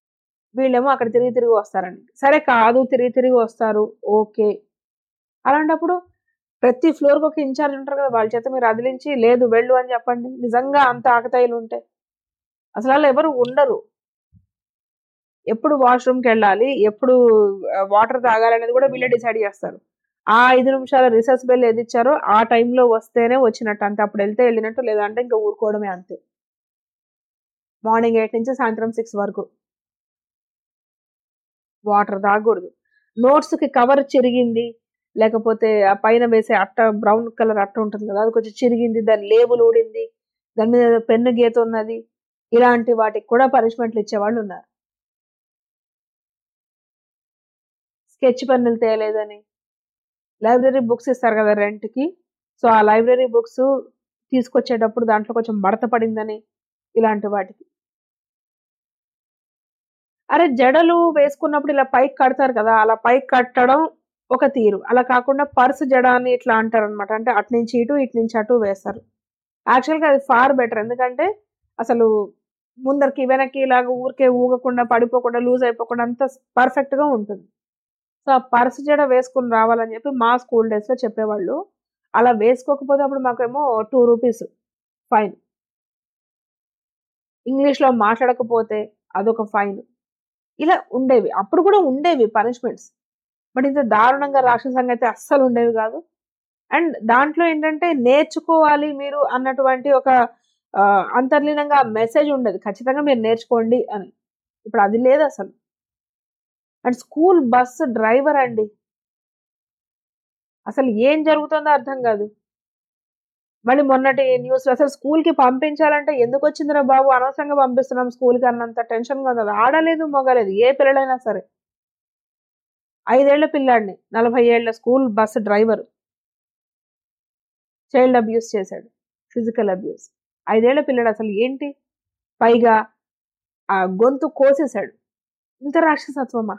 వీళ్ళేమో అక్కడ తిరిగి తిరిగి వస్తారండి సరే కాదు తిరిగి తిరిగి వస్తారు ఓకే అలాంటప్పుడు ప్రతి ఫ్లోర్కి ఒక ఇన్ఛార్జ్ ఉంటారు కదా వాళ్ళ చేత మీరు అదిలించి లేదు వెళ్ళు అని చెప్పండి నిజంగా అంత ఆకతాయిలు ఉంటాయి అసలు వాళ్ళు ఎవరు ఉండరు ఎప్పుడు వాష్రూమ్కి వెళ్ళాలి ఎప్పుడు వాటర్ తాగాలి అనేది కూడా వీళ్ళే డిసైడ్ చేస్తారు ఆ ఐదు నిమిషాల రిసెస్ బెల్ ఏది ఇచ్చారో ఆ టైంలో వస్తేనే వచ్చినట్టు అంతే అప్పుడు వెళ్తే వెళ్ళినట్టు లేదంటే ఇంకా ఊరుకోవడమే అంతే మార్నింగ్ ఎయిట్ నుంచి సాయంత్రం సిక్స్ వరకు వాటర్ తాగకూడదు నోట్స్కి కవర్ చిరిగింది లేకపోతే ఆ పైన వేసే అట్ట బ్రౌన్ కలర్ అట్ట ఉంటుంది కదా అది కొంచెం చిరిగింది దాని లేబుల్ ఊడింది దాని మీద పెన్ను గీత ఉన్నది ఇలాంటి వాటికి కూడా పనిష్మెంట్లు ఇచ్చేవాళ్ళు ఉన్నారు స్కెచ్ పెన్నులు తేలేదని లైబ్రరీ బుక్స్ ఇస్తారు కదా రెంట్కి సో ఆ లైబ్రరీ బుక్స్ తీసుకొచ్చేటప్పుడు దాంట్లో కొంచెం మడత పడిందని ఇలాంటి వాటికి అరే జడలు వేసుకున్నప్పుడు ఇలా పైకి కడతారు కదా అలా పైకి కట్టడం ఒక తీరు అలా కాకుండా పర్స్ జడ అని ఇట్లా అంటారు అనమాట అంటే అటు నుంచి ఇటు ఇటు నుంచి అటు వేస్తారు యాక్చువల్గా అది ఫార్ బెటర్ ఎందుకంటే అసలు ముందరికి వెనక్కి ఇలాగ ఊరికే ఊగకుండా పడిపోకుండా లూజ్ అయిపోకుండా అంత పర్ఫెక్ట్గా ఉంటుంది సో ఆ పర్స్ జడ వేసుకుని రావాలని చెప్పి మా స్కూల్ డేస్లో చెప్పేవాళ్ళు అలా వేసుకోకపోతే అప్పుడు మాకేమో టూ రూపీస్ ఫైన్ ఇంగ్లీష్లో మాట్లాడకపోతే అదొక ఫైన్ ఇలా ఉండేవి అప్పుడు కూడా ఉండేవి పనిష్మెంట్స్ బట్ ఇంత దారుణంగా రాక్షసంగా అయితే అస్సలు ఉండేవి కాదు అండ్ దాంట్లో ఏంటంటే నేర్చుకోవాలి మీరు అన్నటువంటి ఒక ఆ, అంతర్లీనంగా మెసేజ్ ఉండేది ఖచ్చితంగా మీరు నేర్చుకోండి అని ఇప్పుడు అది లేదు అసలు అండ్ స్కూల్ బస్ డ్రైవర్ అండి అసలు ఏం జరుగుతుందో అర్థం కాదు మళ్ళీ మొన్నటి న్యూస్ అసలు స్కూల్ కి పంపించాలంటే ఎందుకు వచ్చిందిరా బాబు అనవసరంగా పంపిస్తున్నాం స్కూల్ కి అన్నంత టెన్షన్ గా ఉంది ఆడలేదు మొగలేదు ఏ పిల్లలైనా సరే ఐదేళ్ల పిల్లాడిని నలభై ఏళ్ల school bus driver child abuse చేశాడు ఫిజికల్ అబ్యూస్ ఐదేళ్ల పిల్లాడు అసలు ఏంటి పైగా ఆ గొంతు కోసేశాడు ఇంత రాక్షసత్వమా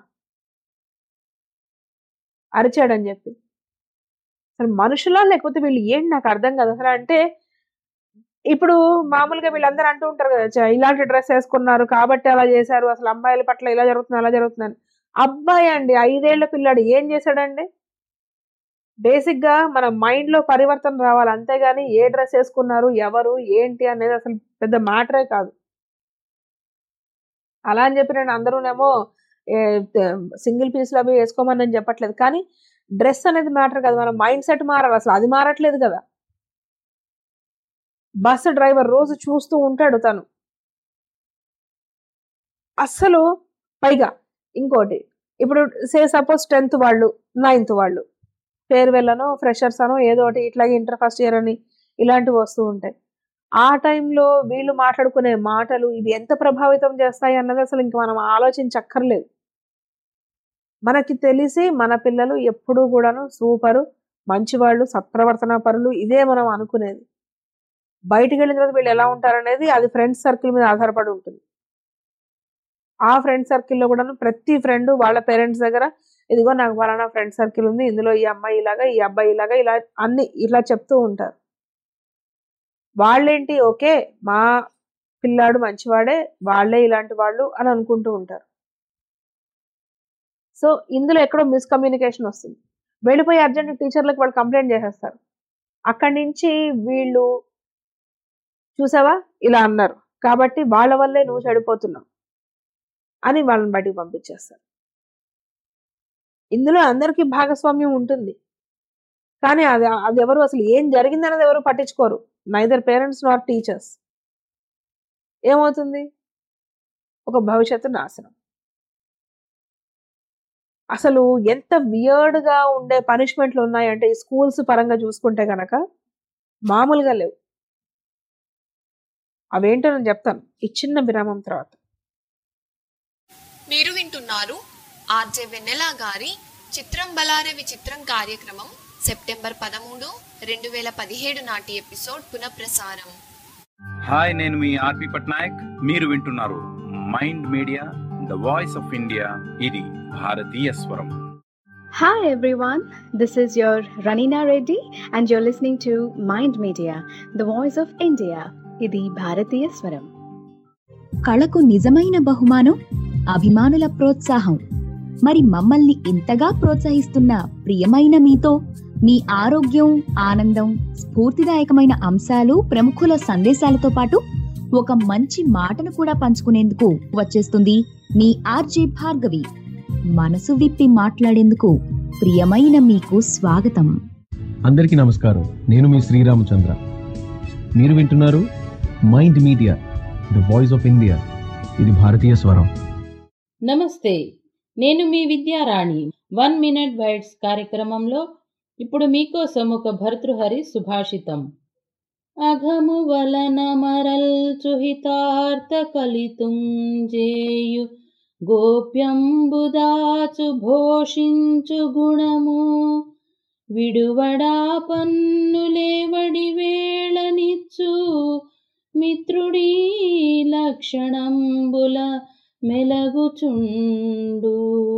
అరిచాడని చెప్పి అసలు మనుషులా లేకపోతే వీళ్ళు ఏంటి నాకు అర్థం కాదు అసలు అంటే ఇప్పుడు మామూలుగా వీళ్ళందరూ అంటూ ఉంటారు కదా "చ, ఇలాంటి డ్రెస్ వేసుకున్నారు కాబట్టి అలా చేశారు అసలు అమ్మాయిల పట్ల ఇలా జరుగుతుంది అలా జరుగుతుందని అబ్బాయి అండి ఐదేళ్ల పిల్లాడు ఏం చేశాడండి బేసిక్ గా మన మైండ్ లో పరివర్తన రావాలి అంతేగాని ఏ డ్రెస్ వేసుకున్నారు ఎవరు ఏంటి అనేది అసలు పెద్ద మ్యాటరే కాదు అలా అని చెప్పి నేను అందరూనేమో సింగిల్ పీస్లు అవి వేసుకోమని నేను చెప్పట్లేదు కానీ డ్రెస్ అనేది మ్యాటర్ కాదు మన మైండ్ సెట్ మారాలి అసలు అది మారట్లేదు కదా బస్సు డ్రైవర్ రోజు చూస్తూ ఉంటాడు తను అస్సలు పైగా ఇంకోటి ఇప్పుడు సే సపోజ్ టెన్త్ వాళ్ళు నైన్త్ వాళ్ళు ఫేర్వెల్ అనో ఫ్రెషర్స్ అనో ఏదో ఒకటి ఇట్లాగే ఇంటర్ ఫస్ట్ ఇయర్ అని ఇలాంటివి వస్తూ ఉంటాయి ఆ టైంలో వీళ్ళు మాట్లాడుకునే మాటలు ఇవి ఎంత ప్రభావితం చేస్తాయి అన్నది అసలు ఇంక మనం ఆలోచించక్కర్లేదు మనకి తెలిసి మన పిల్లలు ఎప్పుడూ కూడాను సూపరు మంచివాళ్ళు సత్ప్రవర్తన పరులు ఇదే మనం అనుకునేది బయటికి వెళ్ళిన తర్వాత వీళ్ళు ఎలా ఉంటారనేది అది ఫ్రెండ్స్ సర్కిల్ మీద ఆధారపడి ఉంటుంది ఆ ఫ్రెండ్ సర్కిల్లో కూడాను ప్రతి ఫ్రెండ్ వాళ్ళ పేరెంట్స్ దగ్గర ఇదిగో నాకు ఫలానా ఫ్రెండ్ సర్కిల్ ఉంది ఇందులో ఈ అమ్మాయి ఇలాగా ఈ అబ్బాయి ఇలాగా ఇలా అన్ని ఇలా చెప్తూ ఉంటారు వాళ్ళేంటి ఓకే మా పిల్లాడు మంచివాడే వాళ్ళే ఇలాంటి వాళ్ళు అని అనుకుంటూ ఉంటారు సో ఇందులో ఎక్కడో మిస్కమ్యూనికేషన్ వస్తుంది వెళ్ళిపోయి అర్జెంట్ టీచర్లకు వాళ్ళు కంప్లైంట్ చేసేస్తారు అక్కడి నుంచి వీళ్ళు చూసావా ఇలా అన్నారు కాబట్టి వాళ్ళ వల్లే నువ్వు చెడిపోతున్నావు అని వాళ్ళని బయటికి పంపించేస్తారు ఇందులో అందరికీ భాగస్వామ్యం ఉంటుంది కానీ అది అది ఎవరు అసలు ఏం జరిగిందన్నది ఎవరు పట్టించుకోరు నైదర్ పేరెంట్స్ నాట్ టీచర్స్ ఏమవుతుంది ఒక భవిష్యత్తు నాశనం అసలు ఎంత weird గా ఉండే పనిష్మెంట్లు ఉన్నాయంటే ఈ స్కూల్స్ పరంగా చూసుకుంటే గనక మామూలుగా లేవు అవేంటో నేను చెప్తాను ఈ చిన్న విరామం తర్వాత మీరు వింటున్నారు ఆర్జే వెన్నెల గారి చిత్రం బలారే విచిత్రం కార్యక్రమం సెప్టెంబర్ పదమూడు రెండు వేల పదిహేడు నాటి ఎపిసోడ్ పునఃప్రసారం హాయ్ నేను మీ ఆర్పి పట్నాయక్ మీరు వింటున్నారు mind media the voice of India ఇది భారతీయ స్వరం Hi everyone, this is your Ranina Reddy and you're listening to Mind Media, the voice of India. ఇది భారతీయ స్వరం కళకు నిజమైన బహుమానం అభిమానుల ప్రోత్సాహం మరి మమ్మల్ని ఇంతగా ప్రోత్సహిస్తున్న ప్రియమైన మీతో మీ ఆరోగ్యం ఆనందం స్ఫూర్తిదాయకమైన అంశాలు ప్రముఖుల సందేశాలతో పాటు ఒక మంచి మాటను కూడా పంచుకునేందుకు వచ్చేస్తుంది మీ ఆర్జే భార్గవి మనసు విప్పి మాట్లాడేందుకు ప్రియమైన మీకు స్వాగతం అందరికీ నమస్కారం నేను మీ శ్రీరామచంద్ర మీరు వింటున్నారు mind media the voice of India ఇది భారతీయ స్వరం నమస్తే నేను మీ విద్యారాణి వన్ మినిట్ బైట్స్ కార్యక్రమంలో ఇప్పుడు మీకోసం ఒక భర్తృహరి సుభాషితం అఘము వలన మరల్చుహితార్థ కలితుంజేయు గోప్యంబుదాచు భోషించు గుణము విడువడా పన్నులేవడి వేళనిచ్చు మిత్రుడీ లక్షణంబుల మెలగుచుండు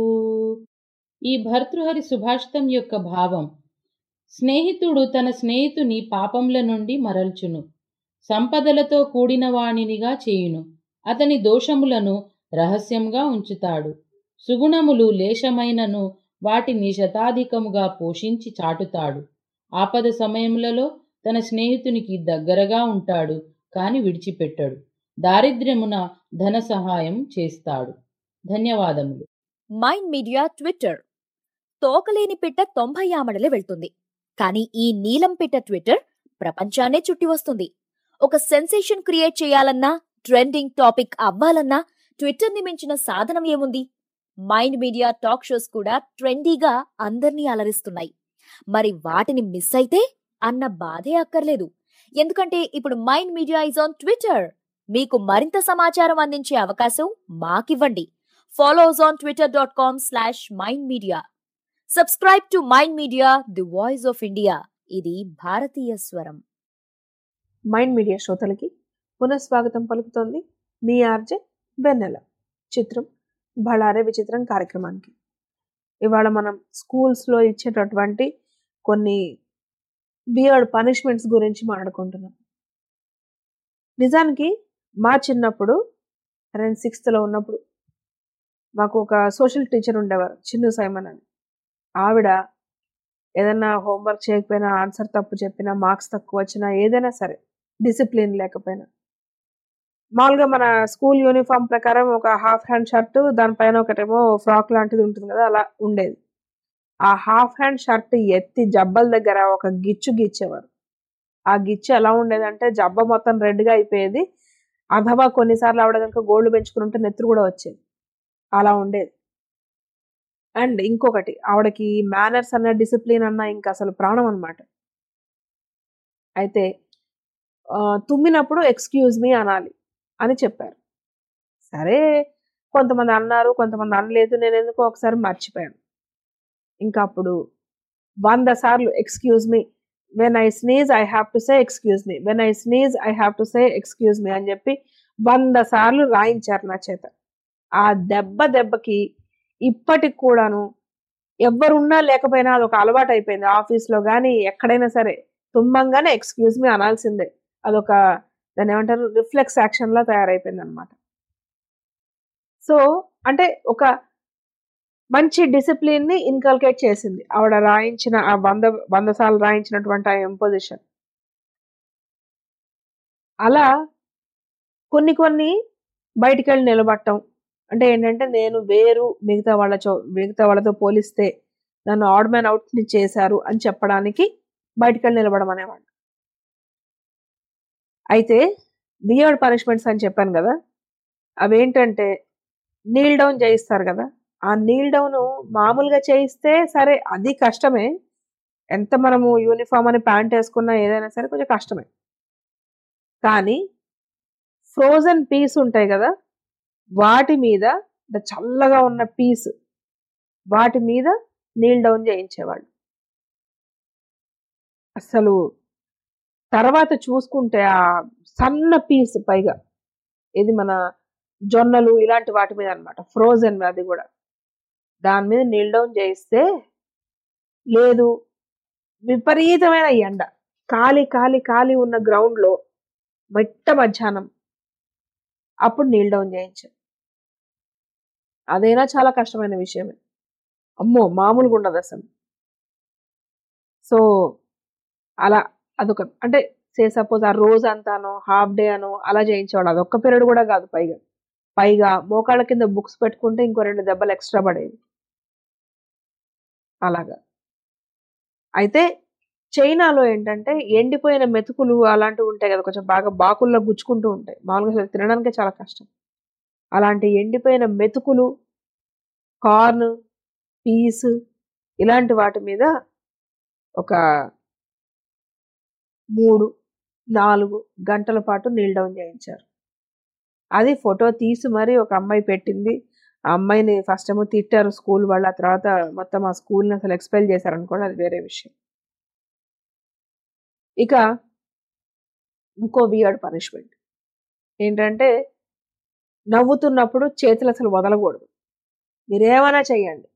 ఈ భర్తృహరి సుభాషితం యొక్క భావం స్నేహితుడు తన స్నేహితుని పాపంల నుండి మరల్చును సంపదలతో కూడిన వాణినిగా చేయును అతని దోషములను రహస్యంగా ఉంచుతాడు సుగుణములు లేశమైనను వాటిని శతాధికముగా పోషించి చాటుతాడు ఆపద సమయములలో తన స్నేహితునికి దగ్గరగా ఉంటాడు కాని విడిచిపెట్టడు దారిద్ర్యమున ధన సహాయం చేస్తాడు ధన్యవాదములు మైండ్ మీడియా ట్విట్టర్ తోకలేని పిట్ట తొంభై ఆమడలే వెళ్తుంది కానీ ఈ నీలం పిట్ట ట్విట్టర్ ప్రపంచాన్నే చుట్టి వస్తుంది ఒక సెన్సేషన్ క్రియేట్ చేయాలన్నా ట్రెండింగ్ టాపిక్ అవ్వాలన్నా ట్విట్టర్ని మించిన సాధనం ఏముంది మైండ్ మీడియా టాక్ షోస్ కూడా ట్రెండీగా అందర్నీ అలరిస్తున్నాయి మరి వాటిని మిస్ అయితే అన్న బాధే అక్కర్లేదు ఎందుకంటే ఇప్పుడు Mind Media is on Twitter మీకు మరింత సమాచారం అందించే అవకాశం మాకివ్వండి follows on Twitter dot com slash Mind Media subscribe to Mind media the voice of India ఇది భారతీయ స్వరం మైండ్ మీడియా శ్రోతలకి పునఃస్వాగతం పలుకుతోంది మీ ఆర్జే బెన్నెల చిత్రం బళారే విచిత్రం కార్యక్రమానికి ఇవాళ మనం స్కూల్స్లో ఇచ్చేటటువంటి కొన్ని బియర్డ్ పనిష్మెంట్స్ గురించి మాట్లాడుకుంటున్నాం నిజానికి మా చిన్నప్పుడు నేను సిక్స్త్లో ఉన్నప్పుడు మాకు ఒక సోషల్ టీచర్ ఉండేవారు చిన్ను సైమన్ అని ఆవిడ ఏదైనా హోంవర్క్ చేయకపోయినా ఆన్సర్ తప్పు చెప్పినా మార్క్స్ తక్కువ వచ్చినా ఏదైనా సరే డిసిప్లిన్ లేకపోయినా మామూలుగా మన స్కూల్ యూనిఫామ్ ప్రకారం ఒక హాఫ్ హ్యాండ్ షర్ట్ దానిపైన ఒకటేమో ఫ్రాక్ లాంటిది ఉంటుంది కదా అలా ఉండేది ఆ హాఫ్ హ్యాండ్ షర్ట్ ఎత్తి జబ్బల దగ్గర ఒక గిచ్చు గిచ్చేవారు ఆ గిచ్చు ఎలా ఉండేదంటే జబ్బ మొత్తం రెడ్గా అయిపోయేది అథవా కొన్నిసార్లు ఆవిడ కనుక గోల్డ్ పెంచుకుని ఉంటే నెత్తురు కూడా వచ్చేది అలా ఉండేది అండ్ ఇంకొకటి ఆవిడకి మేనర్స్ అన్న డిసిప్లిన్ అన్న ఇంకా అసలు ప్రాణం అనమాట అయితే తుమ్మినప్పుడు ఎక్స్క్యూజ్ మీ అనాలి అని చెప్పారు సరే కొంతమంది అన్నారు కొంతమంది అనలేదు నేను ఎందుకో ఒకసారి మర్చిపోయాను ఇంకా అప్పుడు వంద సార్లు excuse me when I sneeze I have to say excuse me when I sneeze I have to say excuse me అని చెప్పి వంద సార్లు రాయించారు నా చేత ఆ దెబ్బ దెబ్బకి ఇప్పటికి కూడాను ఎవరున్నా లేకపోయినా అది ఒక అలవాటు అయిపోయింది ఆఫీస్లో కానీ ఎక్కడైనా సరే తుమ్మంగానే ఎక్స్క్యూజ్ మీ అనాల్సిందే అదొక దాన్ని ఏమంటారు రిఫ్లెక్స్ యాక్షన్లా తయారైపోయింది అనమాట సో అంటే ఒక మంచి డిసిప్లిన్ని ఇన్కల్కేట్ చేసింది ఆవిడ రాయించిన ఆ వంద వంద సార్లు రాయించినటువంటి ఆ ఇంపోజిషన్ అలా కొన్ని కొన్ని బయటికి వెళ్ళి నిలబడటం అంటే ఏంటంటే నేను వేరు మిగతా వాళ్ళతో మిగతా వాళ్ళతో పోలిస్తే నన్ను ఆడ్ మ్యాన్ అవుట్ని చేశారు అని చెప్పడానికి బయటికి వెళ్ళి నిలబడడం అనేవాడు అయితే బియర్డ్ పనిష్మెంట్స్ అని చెప్పాను కదా అవేంటంటే నీల్ డౌన్ చేయిస్తారు కదా ఆ నీల్ డౌన్ మామూలుగా చేయిస్తే సరే అది కష్టమే ఎంత మనము యూనిఫామ్ అని ప్యాంట్ వేసుకున్నా ఏదైనా సరే కొంచెం కష్టమే కానీ ఫ్రోజన్ పీస్ ఉంటాయి కదా వాటి మీద చల్లగా ఉన్న పీస్ వాటి మీద నీల్ డౌన్ చేయించేవాళ్ళు అసలు తర్వాత చూసుకుంటే ఆ సన్న పీస్ పైగా ఇది మన జొన్నలు ఇలాంటి వాటి మీద అనమాట ఫ్రోజన్ అది కూడా దాని మీద నీల్ డౌన్ చేయిస్తే లేదు విపరీతమైన ఎండ ఖాళీ ఖాళీ ఖాళీ ఉన్న గ్రౌండ్లో మెట్ట మధ్యాహ్నం అప్పుడు నీల్ డౌన్ చేయించారు అదైనా చాలా కష్టమైన విషయమే అమ్మో మామూలుగా ఉండదు అసలు సో అలా అదొక అంటే సే సపోజ్ ఆ రోజు అంతానో హాఫ్ డే అనో అలా చేయించేవాడు అదొక్క పీరియడ్ కూడా కాదు పైగా పైగా మోకాళ్ళ కింద బుక్స్ పెట్టుకుంటే ఇంకో రెండు దెబ్బలు ఎక్స్ట్రా పడేవి అలాగా అయితే చైనాలో ఏంటంటే ఎండిపోయిన మెతుకులు అలాంటివి ఉంటాయి కదా కొంచెం బాగా బాకుల్లో గుచ్చుకుంటూ ఉంటాయి మామూలుగా అసలు తినడానికే చాలా కష్టం అలాంటి ఎండిపోయిన మెతుకులు కార్న్ పీస్ ఇలాంటి వాటి మీద ఒక మూడు నాలుగు గంటల పాటు నీల్ డౌన్ చేయించారు అది ఫోటో తీసి మరీ ఒక అమ్మాయి పెట్టింది ఆ అమ్మాయిని ఫస్ట్ ఏమో తిట్టారు స్కూల్ వాళ్ళు ఆ తర్వాత మొత్తం ఆ స్కూల్ని అసలు ఎక్స్పెల్ చేశారు అనుకోండి అది వేరే విషయం ఇక ఇంకో వియర్డ్ పనిష్మెంట్ ఏంటంటే నవ్వుతున్నప్పుడు చేతులు అసలు వదలకూడదు మీరేమైనా చెయ్యండి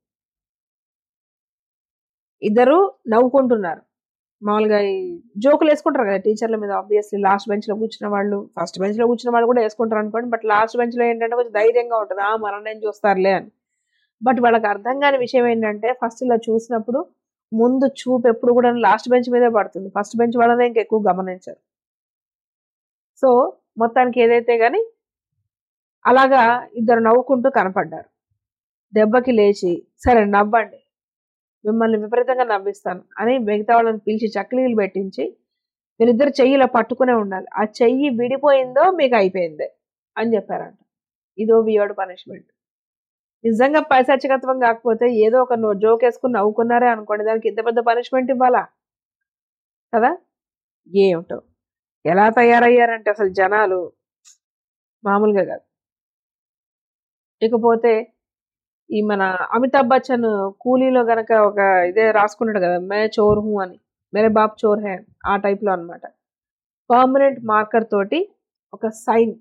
ఇద్దరు నవ్వుకుంటున్నారు మామూలుగా ఈ జోకులు వేసుకుంటారు కదా టీచర్ల మీద ఆబ్వియస్లీ లాస్ట్ బెంచ్ లో కూర్చున్న వాళ్ళు ఫస్ట్ బెంచ్ లో కూర్చున్న వాళ్ళు కూడా వేసుకుంటారు అనుకోండి బట్ లాస్ట్ బెంచ్ లో ఏంటంటే కొంచెం ధైర్యంగా ఉంటుంది ఆ మనం చూస్తారులే అని బట్ వాళ్ళకి అర్థం కాని విషయం ఏంటంటే ఫస్ట్ ఇలా చూసినప్పుడు ముందు చూపు ఎప్పుడు కూడా లాస్ట్ బెంచ్ మీదే పడుతుంది ఫస్ట్ బెంచ్ వాళ్ళనే ఇంకా ఎక్కువ గమనించారు సో మొత్తానికి ఏదైతే కానీ అలాగా ఇద్దరు నవ్వుకుంటూ కనపడ్డారు దెబ్బకి లేచి సరే నవ్వండి మిమ్మల్ని విపరీతంగా నవ్విస్తాను అని మిగతా వాళ్ళని పిలిచి చక్లీలు పెట్టించి వీళ్ళిద్దరు చెయ్యి ఇలా పట్టుకునే ఉండాలి ఆ చెయ్యి విడిపోయిందో మీకు అయిపోయిందే అని చెప్పారంట ఇదో బియోడ్ పనిష్మెంట్ నిజంగా పైశాచికత్వం కాకపోతే ఏదో ఒక జోక్ వేసుకుని నవ్వుకున్నారే అనుకోండి దానికి ఇంత పెద్ద పనిష్మెంట్ ఇవ్వాలా కదా ఏమిటో ఎలా తయారయ్యారంటే అసలు జనాలు మామూలుగా కాదు ఇకపోతే ఈ మన అమితాబ్ బచ్చన్ కూలీలో గనక ఒక ఇదే రాసుకున్నాడు కదా మే చోర్ హూ అని మేరే బాప్ చోర్ హే ఆ టైప్లో అనమాట పర్మనెంట్ మార్కర్ తోటి ఒక సైన్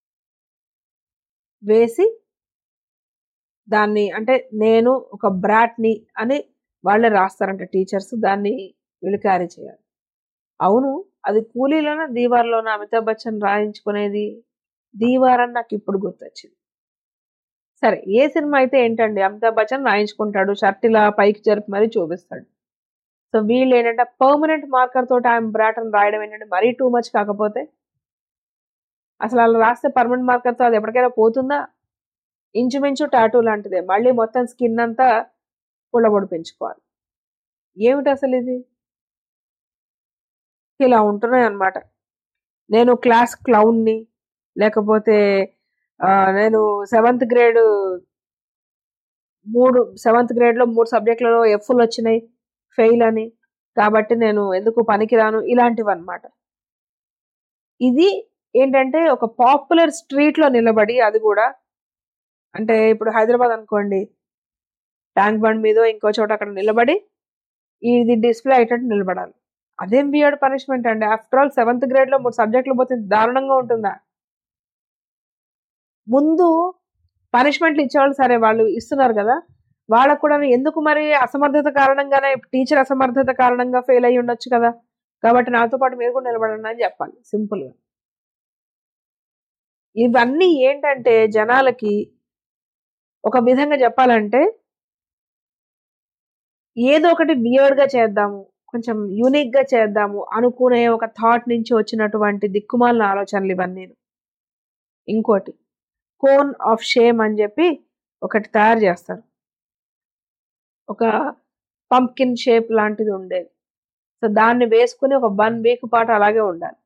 వేసి దాన్ని అంటే నేను ఒక బ్రాట్ని అని వాళ్ళే రాస్తారంట టీచర్స్ దాన్ని వీళ్ళు క్యారీ చేయాలి అవును అది కూలీలోనా దీవార్లోనా అమితాబ్ బచ్చన్ రాయించుకునేది దీవార్ అని నాకు ఇప్పుడు గుర్తొచ్చింది సరే ఏ సినిమా అయితే ఏంటండి అమితాబ్ బచ్చన్ రాయించుకుంటాడు షర్ట్ ఇలా పైకి జరిపి మరీ చూపిస్తాడు సో వీళ్ళు ఏంటంటే పర్మనెంట్ మార్కర్ తోటి ఆయన బ్రాట్ అని రాయడం ఏంటంటే మరీ టూ మచ్ కాకపోతే అసలు అలా రాస్తే పర్మనెంట్ మార్కర్తో అది ఎప్పటికైనా పోతుందా ఇంచుమించు టాటూ లాంటిదే మళ్ళీ మొత్తం స్కిన్ అంతా పుల్లబొడి పెంచుకోవాలి ఏమిటి అసలు ఇది ఇలా ఉంటున్నాయి అన్నమాట నేను క్లాస్ క్లౌన్ని లేకపోతే ఆ, నేను సెవెంత్ గ్రేడ్ మూడు సెవెంత్ గ్రేడ్లో మూడు సబ్జెక్టులలో ఎఫ్లు వచ్చినాయి ఫెయిల్ అని కాబట్టి నేను ఎందుకు పనికిరాను ఇలాంటివి అన్నమాట ఇది ఏంటంటే ఒక పాపులర్ స్ట్రీట్లో నిలబడి అది కూడా అంటే ఇప్పుడు హైదరాబాద్ అనుకోండి ట్యాంక్ బండ్ మీద ఇంకో చోట అక్కడ నిలబడి ఇది డిస్ప్లే అయ్యేటట్టు నిలబడాలి అదేం బియర్డ్ పనిష్మెంట్ అండి ఆఫ్టర్ ఆల్ సెవెంత్ గ్రేడ్లో మూడు సబ్జెక్టులు పోతే దారుణంగా ఉంటుందా ముందు పనిష్మెంట్లు ఇచ్చేవాళ్ళు సరే వాళ్ళు ఇస్తున్నారు కదా వాళ్ళకు కూడా ఎందుకు మరి అసమర్థత కారణంగానే టీచర్ అసమర్థత కారణంగా ఫెయిల్ అయ్యి ఉండొచ్చు కదా కాబట్టి నాతో పాటు మీరు కూడా నిలబడండి అని చెప్పాలి సింపుల్గా ఇవన్నీ ఏంటంటే జనాలకి ఒక విధంగా చెప్పాలంటే ఏదో ఒకటి వియర్డ్గా చేద్దాము కొంచెం యూనిక్గా చేద్దాము అనుకునే ఒక థాట్ నుంచి వచ్చినటువంటి దిక్కుమాలిన ఆలోచనలు ఇవన్నీ ఇంకోటి కోన్ ఆఫ్ షేమ్ అని చెప్పి ఒకటి తయారు చేస్తారు ఒక పంప్కిన్ షేప్ లాంటిది ఉండేది సో దాన్ని వేసుకుని ఒక వన్ వీక్ పాటు అలాగే ఉండాలి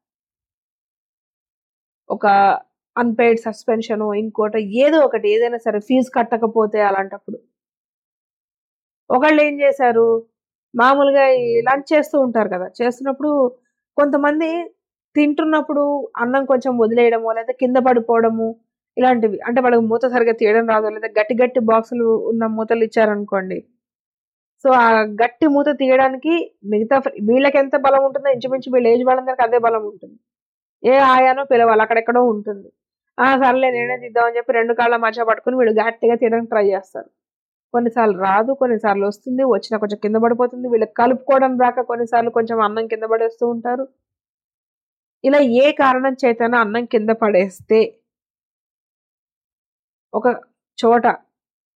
ఒక అన్పెయిడ్ సస్పెన్షన్ ఇంకోటి ఏదో ఒకటి ఏదైనా సరే ఫీజు కట్టకపోతే అలాంటప్పుడు ఒకళ్ళు ఏం చేశారు మామూలుగా ఈ లంచ్ చేస్తూ ఉంటారు కదా చేస్తున్నప్పుడు కొంతమంది తింటున్నప్పుడు అన్నం కొంచెం వదిలేయడము లేదా కింద పడిపోవడము ఇలాంటివి అంటే వాళ్ళకి మూత సరిగా తీయడం రాదు లేదా గట్టి గట్టి బాక్సులు ఉన్న మూతలు ఇచ్చారనుకోండి సో ఆ గట్టి మూత తీయడానికి మిగతా ఫ్ర- వీళ్ళకి ఎంత బలం ఉంటుందో ఇంచుమించు వీళ్ళ ఏజ్ వాళ్ళందరికీ అదే బలం ఉంటుంది ఏ ఆయానో పిలవాలి అక్కడెక్కడో ఉంటుంది ఆ సర్లే నేనే తీద్దామని చెప్పి రెండు కాళ్ళ మధ్య పట్టుకుని వీళ్ళు గట్టిగా తీయడానికి ట్రై చేస్తారు కొన్నిసార్లు రాదు కొన్నిసార్లు వస్తుంది వచ్చినా కొంచెం కింద పడిపోతుంది వీళ్ళకి కలుపుకోవడం రాక కొన్నిసార్లు కొంచెం అన్నం కింద పడేస్తూ ఉంటారు ఇలా ఏ కారణం చేతన అన్నం కింద పడేస్తే ఒక చోట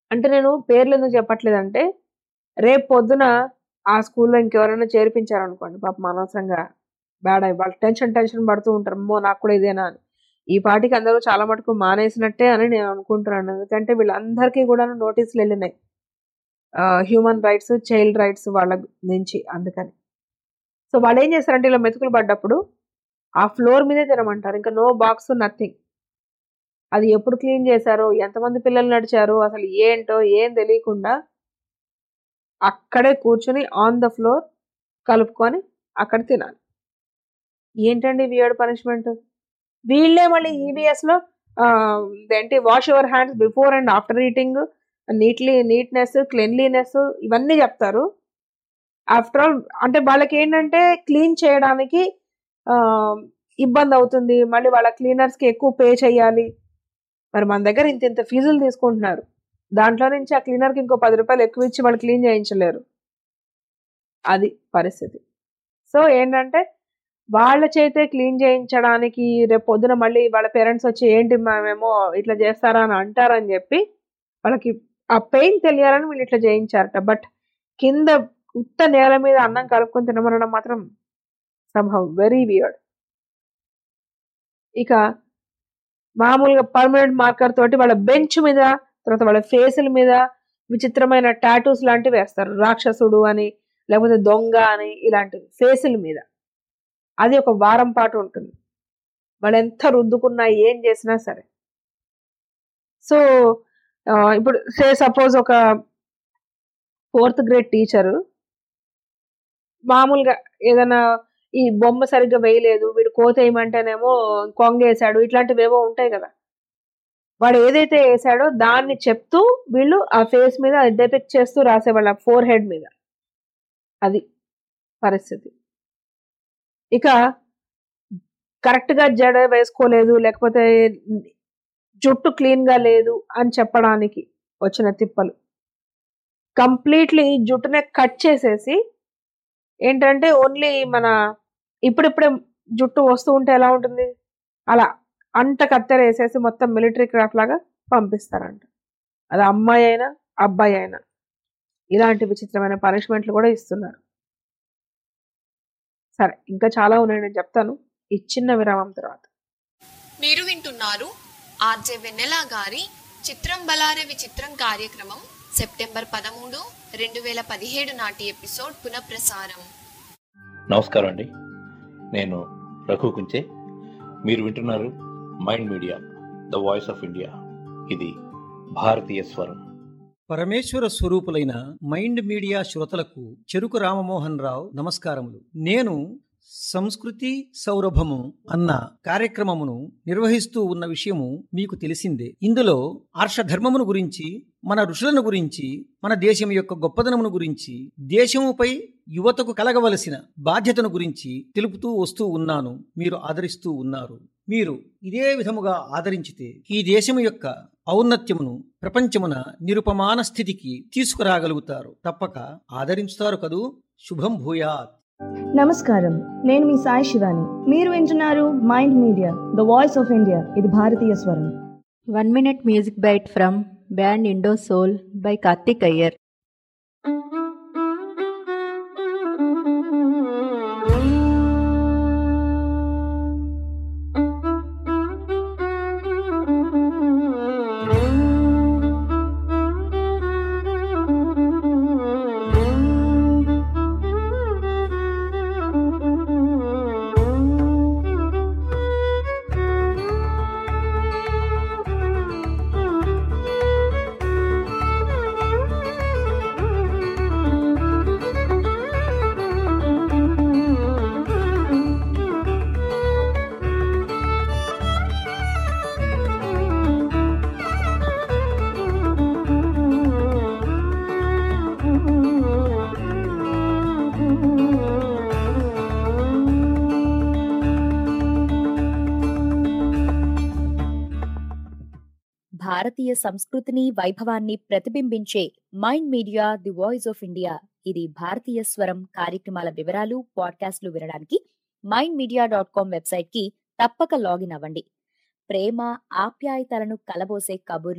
అంటే నేను పేర్లు ఎందుకు చెప్పట్లేదంటే రేపు పొద్దున ఆ స్కూల్లో ఇంకెవరైనా చేర్పించారనుకోండి పాపం అనవసరంగా బ్యాడ్ అయ్యి వాళ్ళు టెన్షన్ టెన్షన్ పడుతూ ఉంటారు అమ్మో నాకు కూడా ఇదేనా అని ఈ పాటికి అందరూ చాలా మటుకు మానేసినట్టే అని నేను అనుకుంటున్నాను ఎందుకంటే వీళ్ళందరికీ కూడా నోటీసులు వెళ్ళినాయి హ్యూమన్ రైట్స్ చైల్డ్ రైట్స్ వాళ్ళ నుంచి అందుకని సో వాళ్ళు ఏం చేస్తారంటే ఇలా మెతుకులు పడ్డప్పుడు ఆ ఫ్లోర్ మీదే తినమంటారు ఇంకా నో బాక్స్ నథింగ్ అది ఎప్పుడు క్లీన్ చేశారో ఎంతమంది పిల్లలు నడిచారో అసలు ఏంటో ఏం తెలియకుండా అక్కడే కూర్చుని ఆన్ ద ఫ్లోర్ కలుపుకొని అక్కడ తినాలి ఏంటండి వియర్డ్ పనిష్మెంట్ వీళ్ళే మళ్ళీ ఈబిఎస్లో ఏంటి wash your hands before and after eating neatly neatness cleanliness ఇవన్నీ చెప్తారు ఆఫ్టర్ ఆల్ అంటే వాళ్ళకి ఏంటంటే క్లీన్ చేయడానికి ఆ, ఇబ్బంది అవుతుంది మళ్ళీ వాళ్ళ క్లీనర్స్కి ఎక్కువ పే చేయాలి మరి మన దగ్గర ఇంత ఇంత ఫీజులు తీసుకుంటున్నారు దాంట్లో నుంచి ఆ క్లీనర్కి ఇంకో పది రూపాయలు ఎక్కువ ఇచ్చి వాళ్ళు క్లీన్ చేయించలేరు అది పరిస్థితి సో ఏంటంటే వాళ్ళ చేతే క్లీన్ చేయించడానికి రేపు పొద్దున మళ్ళీ వాళ్ళ పేరెంట్స్ వచ్చి ఏంటి మేమేమో ఇట్లా చేస్తారా అని అంటారని చెప్పి వాళ్ళకి ఆ పెయిన్ తెలియాలని వీళ్ళు ఇట్లా చేయించారట బట్ కింద ఉత్త నేల మీద అన్నం కలుపుకొని తినమనడం మాత్రం సంహౌ వెరీ వియర్డ్ ఇక మామూలుగా పర్మనెంట్ మార్కర్ తోటి వాళ్ళ బెంచ్ మీద తర్వాత వాళ్ళ ఫేసుల మీద విచిత్రమైన టాటూస్ లాంటివి వేస్తారు రాక్షసుడు అని లేకపోతే దొంగ అని ఇలాంటివి ఫేసుల మీద అది ఒక వారం పాటు ఉంటుంది వాళ్ళు ఎంత రుద్దుకున్నా ఏం చేసినా సరే సో ఇప్పుడు సే సపోజ్ ఒక ఫోర్త్ గ్రేడ్ టీచరు మామూలుగా ఏదైనా ఈ బొమ్మ సరిగ్గా వేయలేదు వీడు కోత వేయమంటేనేమో కొంగేశాడు ఇట్లాంటివి ఏవో ఉంటాయి కదా వాడు ఏదైతే వేసాడో దాన్ని చెప్తూ వీళ్ళు ఆ ఫేస్ మీద డెపిక్ట్ చేస్తూ రాసేవాళ్ళ ఫోర్ హెడ్ మీద అది పరిస్థితి ఇక కరెక్ట్గా జడ వేసుకోలేదు లేకపోతే జుట్టు క్లీన్గా లేదు అని చెప్పడానికి వచ్చిన తిప్పలు కంప్లీట్లీ జుట్టునే కట్ చేసేసి ఏంటంటే ఓన్లీ మన ఇప్పుడిప్పుడే జుట్టు వస్తూ ఉంటే ఎలా ఉంటుంది అలా అంట కత్తెర వేసేసి మొత్తం మిలిటరీ క్రాఫ్ట్ లాగా పంపిస్తారంట అది అమ్మాయి అయినా అబ్బాయి అయినా ఇలాంటి విచిత్రమైన పనిష్మెంట్లు కూడా ఇస్తున్నారు సరే ఇంకా చాలా ఉన్నాయి నేను చెప్తాను ఈ చిన్న విరామం తర్వాత మీరు వింటున్నారు ఆర్జే వెన్నెల గారి చిత్రం బలారే విచిత్రం కార్యక్రమం సెప్టెంబర్ పదమూడు రెండు వేల పదిహేడు నాటి ఎపిసోడ్ పునఃప్రసారం నమస్కారం అండి నేను రఘు కుంచే మీరు వింటున్నారు mind media the voice of India ఇది భారతీయ స్వరం పరమేశ్వర స్వరూపులైన మైండ్ మీడియా శ్రోతలకు చెరుకు రామమోహన్ రావు నమస్కారములు నేను సంస్కృతి సౌరభము అన్న కార్యక్రమమును నిర్వహిస్తూ ఉన్న విషయము మీకు తెలిసిందే ఇందులో ఆర్షధర్మమును గురించి మన ఋషులను గురించి మన దేశం యొక్క గొప్పదనమును గురించి దేశముపై యువతకు కలగవలసిన బాధ్యతను గురించి తెలుపుతూ వస్తూ ఉన్నాను మీరు ఆదరిస్తూ ఉన్నారు మీరు ఇదే విధముగా ఆదరించితే ఈ దేశము యొక్క ఔన్నత్యమును ప్రపంచమున నిరుపమాన స్థితికి తీసుకురాగలుగుతారు తప్పక ఆదరించుతారు కదూ శుభం భూయాత్ నమస్కారం నేను మీ సాయి శివాని మీరు వింటున్నారు mind media the voice of India ఇది భారతీయ స్వరం one minute music bite from band Indo Soul by Karthik Iyer భారతీయ సంస్కృతిని వైభవాన్ని ప్రతిబింబించే mind media the voice of India ఇది భారతీయ స్వరం కార్యక్రమాల వివరాలు పాడ్కాస్ట్లు వినడానికి mind media dot com website కి తప్పక లాగిన్ అవ్వండి ప్రేమ ఆప్యాయతలను కలబోసే కబుర్లు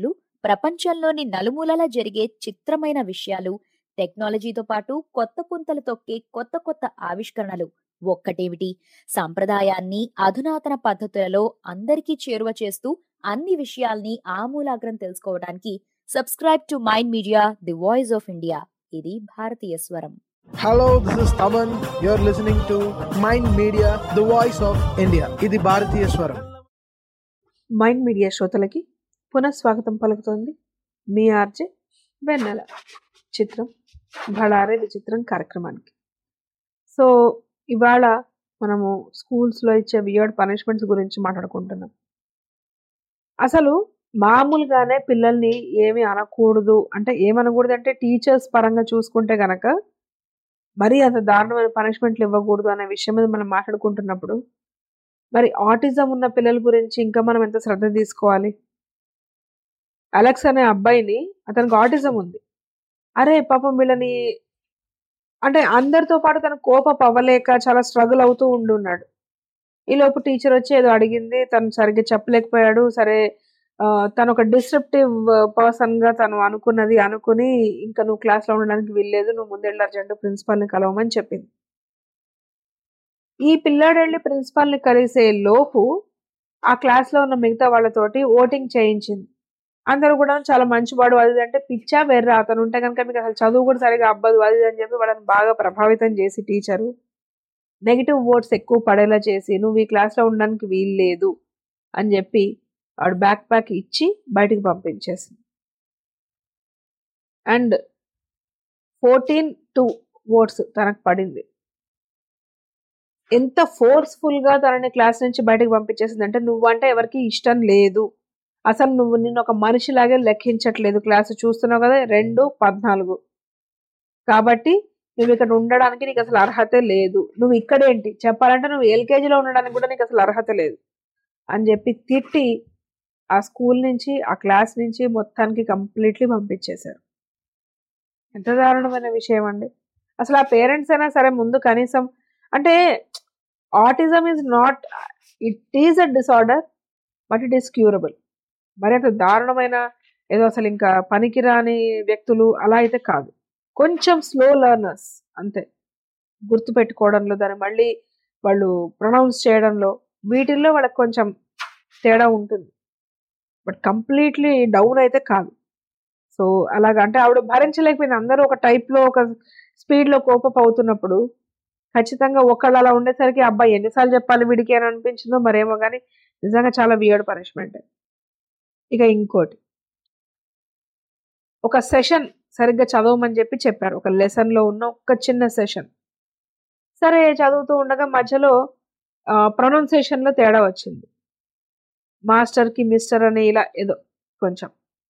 ప్రపంచంలోని నలుమూలలా జరిగే చిత్రమైన విషయాలు టెక్నాలజీతో పాటు కొత్త పుంతలు తొక్కే కొత్త కొత్త ఆవిష్కరణలు ఒక్కటేమిటి సాంప్రదాయాన్ని అధునాతన పద్ధతులలో అందరికీ చేరువ చేస్తూ అన్ని విషయాల్ని ఆమూలాగ్రం తెలుసుకోవడానికి subscribe to Mind media the voice of India ఇది భారతీయ స్వరం Hello, this is Taman. You're listening to Mind Media, the voice of India. ఇది భారతీయ స్వరం మైండ్ మీడియా శ్రోతలకి పునఃస్వాగతం పలుకుతోంది మీ ఆర్జే వెన్నెల చిత్రం బళారే విచిత్రం కార్యక్రమానికి సో ఇవాళ మనము స్కూల్స్లో ఇచ్చే వియర్డ్ పనిష్మెంట్స్ గురించి మాట్లాడుకుంటున్నాం అసలు మామూలుగానే పిల్లల్ని ఏమి అనకూడదు అంటే ఏమనకూడదు అంటే టీచర్స్ పరంగా చూసుకుంటే గనక మరీ అంత దారుణమైన పనిష్మెంట్లు ఇవ్వకూడదు అనే విషయం మీద మనం మాట్లాడుకుంటున్నప్పుడు మరి ఆటిజం ఉన్న పిల్లల గురించి ఇంకా మనం ఎంత శ్రద్ధ తీసుకోవాలి అలెక్స్ అనే అబ్బాయిని అతనికి ఆటిజం ఉంది అరే పాపం వీళ్ళని అంటే అందరితో పాటు తన కోప అవ్వలేక చాలా స్ట్రగుల్ అవుతూ ఉండున్నాడు ఈలోపు టీచర్ వచ్చి ఏదో అడిగింది తను సరిగ్గా చెప్పలేకపోయాడు సరే ఆ, తను ఒక డిస్క్రిప్టివ్ పర్సన్ గా తను అనుకున్నది అనుకుని ఇంకా నువ్వు క్లాస్ లో ఉండడానికి వీల్లేదు నువ్వు ముందెళ్ళి అర్జెంట్ ప్రిన్సిపాల్ ని కలవమని చెప్పింది ఈ పిల్లాడు వెళ్ళి ప్రిన్సిపాల్ ని కలిసే లోపు ఆ క్లాస్ లో ఉన్న మిగతా వాళ్ళతోటి ఓటింగ్ చేయించింది అందరూ కూడా చాలా మంచివాడు అది ఇది అంటే పిచ్చా వెర్రా అతను ఉంటే కనుక మీకు అసలు చదువు కూడా సరిగా అబ్బదు అది ఇది అని చెప్పి వాళ్ళని బాగా ప్రభావితం చేసి టీచరు నెగిటివ్ ఓట్స్ ఎక్కువ పడేలా చేసి నువ్వు ఈ క్లాస్లో ఉండడానికి వీల్లేదు అని చెప్పి వాడు బ్యాక్ ప్యాక్ ఇచ్చి బయటికి పంపించేసింది అండ్ ఫోర్టీన్ టూ ఓట్స్ తనకు పడింది ఎంత ఫోర్స్ఫుల్ గా తనని క్లాస్ నుంచి బయటకు పంపించేసింది అంటే నువ్వంటే ఎవరికి ఇష్టం లేదు అసలు నువ్వు నిన్ను ఒక మనిషిలాగే లెక్కించట్లేదు క్లాసు చూస్తున్నావు కదా రెండు పద్నాలుగు కాబట్టి నువ్వు ఇక్కడ ఉండడానికి నీకు అసలు అర్హత లేదు నువ్వు ఇక్కడేంటి చెప్పాలంటే నువ్వు ఎల్కేజీలో ఉండడానికి కూడా నీకు అసలు అర్హత లేదు అని చెప్పి తిట్టి ఆ స్కూల్ నుంచి ఆ క్లాస్ నుంచి మొత్తానికి కంప్లీట్లీ పంపించేశారు ఎంత దారుణమైన విషయం అండి అసలు ఆ పేరెంట్స్ అయినా సరే ముందు కనీసం అంటే autism is not it is a disorder but it is curable మరి అంత దారుణమైన ఏదో అసలు ఇంకా పనికిరాని వ్యక్తులు అలా అయితే కాదు కొంచెం స్లో లెర్నర్స్ అంతే గుర్తుపెట్టుకోవడంలో దాన్ని మళ్ళీ వాళ్ళు ప్రొనౌన్స్ చేయడంలో వీటిల్లో వాళ్ళకి కొంచెం తేడా ఉంటుంది బట్ కంప్లీట్లీ డౌన్ అయితే కాదు సో అలాగ అంటే ఆవిడ భరించలేకపోయింది అందరూ ఒక టైప్లో ఒక స్పీడ్లో కోపప్ అవుతున్నప్పుడు ఖచ్చితంగా ఒకళ్ళు అలా ఉండేసరికి అబ్బాయి ఎన్నిసార్లు చెప్పాలి వీడికి అని అనిపించిందో మరేమో కానీ నిజంగా చాలా వియర్డ్ పనిష్మెంట్ ఇక ఇంకోటి ఒక సెషన్ సరిగ్గా చదవమని చెప్పి చెప్పారు ఒక లెసన్లో ఉన్న ఒక చిన్న సెషన్ సరే చదువుతూ ఉండగా మధ్యలో ప్రొనౌన్సియేషన్లో తేడా వచ్చింది మాస్టర్కి మిస్టర్ అని ఇలా ఏదో కొంచెం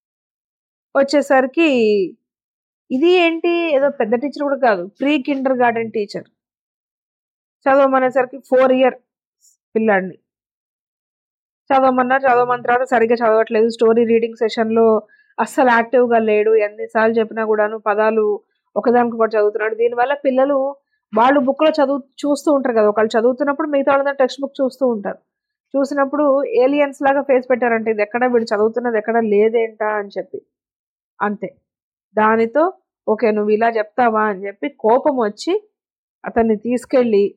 వచ్చేసరికి ఇది ఏంటి ఏదో పెద్ద టీచర్ కూడా కాదు ప్రీ కిండర్ గార్డెన్ టీచర్ చదవమనేసరికి ఫోర్ ఇయర్ పిల్లాడిని చదవమన్నారు చదవమన్న తర్వాత సరిగ్గా చదవట్లేదు స్టోరీ రీడింగ్ సెషన్లో అస్సలు యాక్టివ్గా లేడు ఎన్నిసార్లు చెప్పినా కూడాను పదాలు ఒకదానికి ఒకటి చదువుతున్నాడు దీనివల్ల పిల్లలు వాళ్ళు బుక్లో చదువు చూస్తూ ఉంటారు కదా ఒకళ్ళు చదువుతున్నప్పుడు మిగతా వాళ్ళందరూ టెక్స్ట్ బుక్ చూస్తూ ఉంటారు చూసినప్పుడు ఏలియన్స్ లాగా ఫేస్ పెట్టారంటే ఇది ఎక్కడ వీడు చదువుతున్నది ఎక్కడ లేదేంటా అని చెప్పి అంతే దానితో ఓకే నువ్వు ఇలా చెప్తావా అని చెప్పి కోపం వచ్చి అతన్ని తీసుకెళ్ళి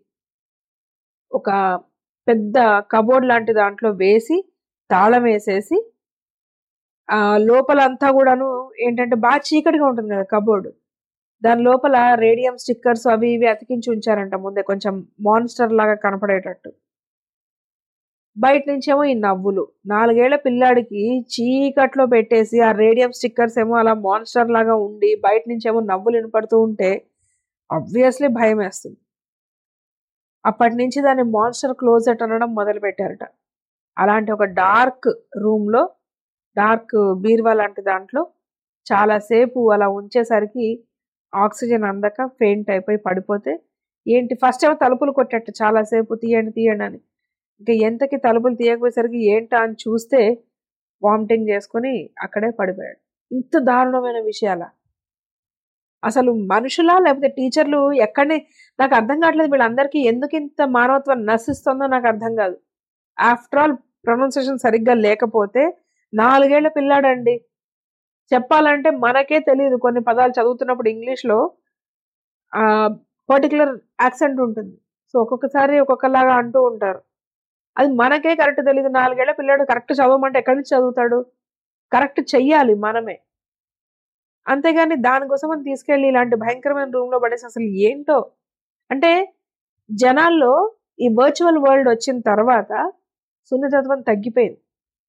ఒక పెద్ద కబోర్డ్ లాంటి దాంట్లో వేసి తాళం వేసేసి ఆ లోపలంతా కూడాను ఏంటంటే బాగా చీకటిగా ఉంటుంది కదా కబోర్డ్ దాని లోపల రేడియం స్టిక్కర్స్ అవి ఇవి అతికించి ఉంచారంట ముందే కొంచెం మాన్స్టర్ లాగా కనపడేటట్టు బయట నుంచేమో ఈ నవ్వులు నాలుగేళ్ల పిల్లాడికి చీకట్లో పెట్టేసి ఆ రేడియం స్టిక్కర్స్ ఏమో అలా మాన్స్టర్ లాగా ఉండి బయట నుంచేమో నవ్వులు వినపడుతూ ఉంటే ఆబ్వియస్లీ భయం వేస్తుంది అప్పటి నుంచి దాన్ని మాన్స్టర్ క్లోజెట్ అనడం మొదలు పెట్టారట అలాంటి ఒక డార్క్ రూమ్లో డార్క్ బీర్వా లాంటి దాంట్లో చాలాసేపు అలా ఉంచేసరికి ఆక్సిజన్ అందక ఫెయింట్ అయిపోయి పడిపోతే ఏంటి ఫస్ట్ ఏమో తలుపులు కొట్టేట చాలాసేపు తీయండి తీయండి అని ఇంకా ఎంతకి తలుపులు తీయకపోయేసరికి ఏంటా అని చూస్తే వామిటింగ్ చేసుకుని అక్కడే పడిపోయాడు ఇంత దారుణమైన విషయాల అసలు మనుషులా లేకపోతే టీచర్లు ఎక్కడనే నాకు అర్థం కావట్లేదు వీళ్ళందరికీ ఎందుకు ఇంత మానవత్వం నశిస్తుందో నాకు అర్థం కాదు ఆఫ్టర్ ఆల్ ప్రొనౌన్సియేషన్ సరిగ్గా లేకపోతే నాలుగేళ్ల పిల్లాడండి చెప్పాలంటే మనకే తెలియదు కొన్ని పదాలు చదువుతున్నప్పుడు ఇంగ్లీష్లో పర్టికులర్ యాక్సెంట్ ఉంటుంది సో ఒక్కొక్కసారి ఒక్కొక్కలాగా అంటూ ఉంటారు అది మనకే కరెక్ట్ తెలియదు నాలుగేళ్ల పిల్లాడు కరెక్ట్ చదవమంటే ఎక్కడి నుంచి చదువుతాడు కరెక్ట్ చెయ్యాలి మనమే అంతేగాని దానికోసం అని తీసుకెళ్ళి ఇలాంటి భయంకరమైన రూమ్ లో పడేసి అసలు ఏంటో అంటే జనాల్లో ఈ వర్చువల్ వరల్డ్ వచ్చిన తర్వాత సున్నితత్వం తగ్గిపోయింది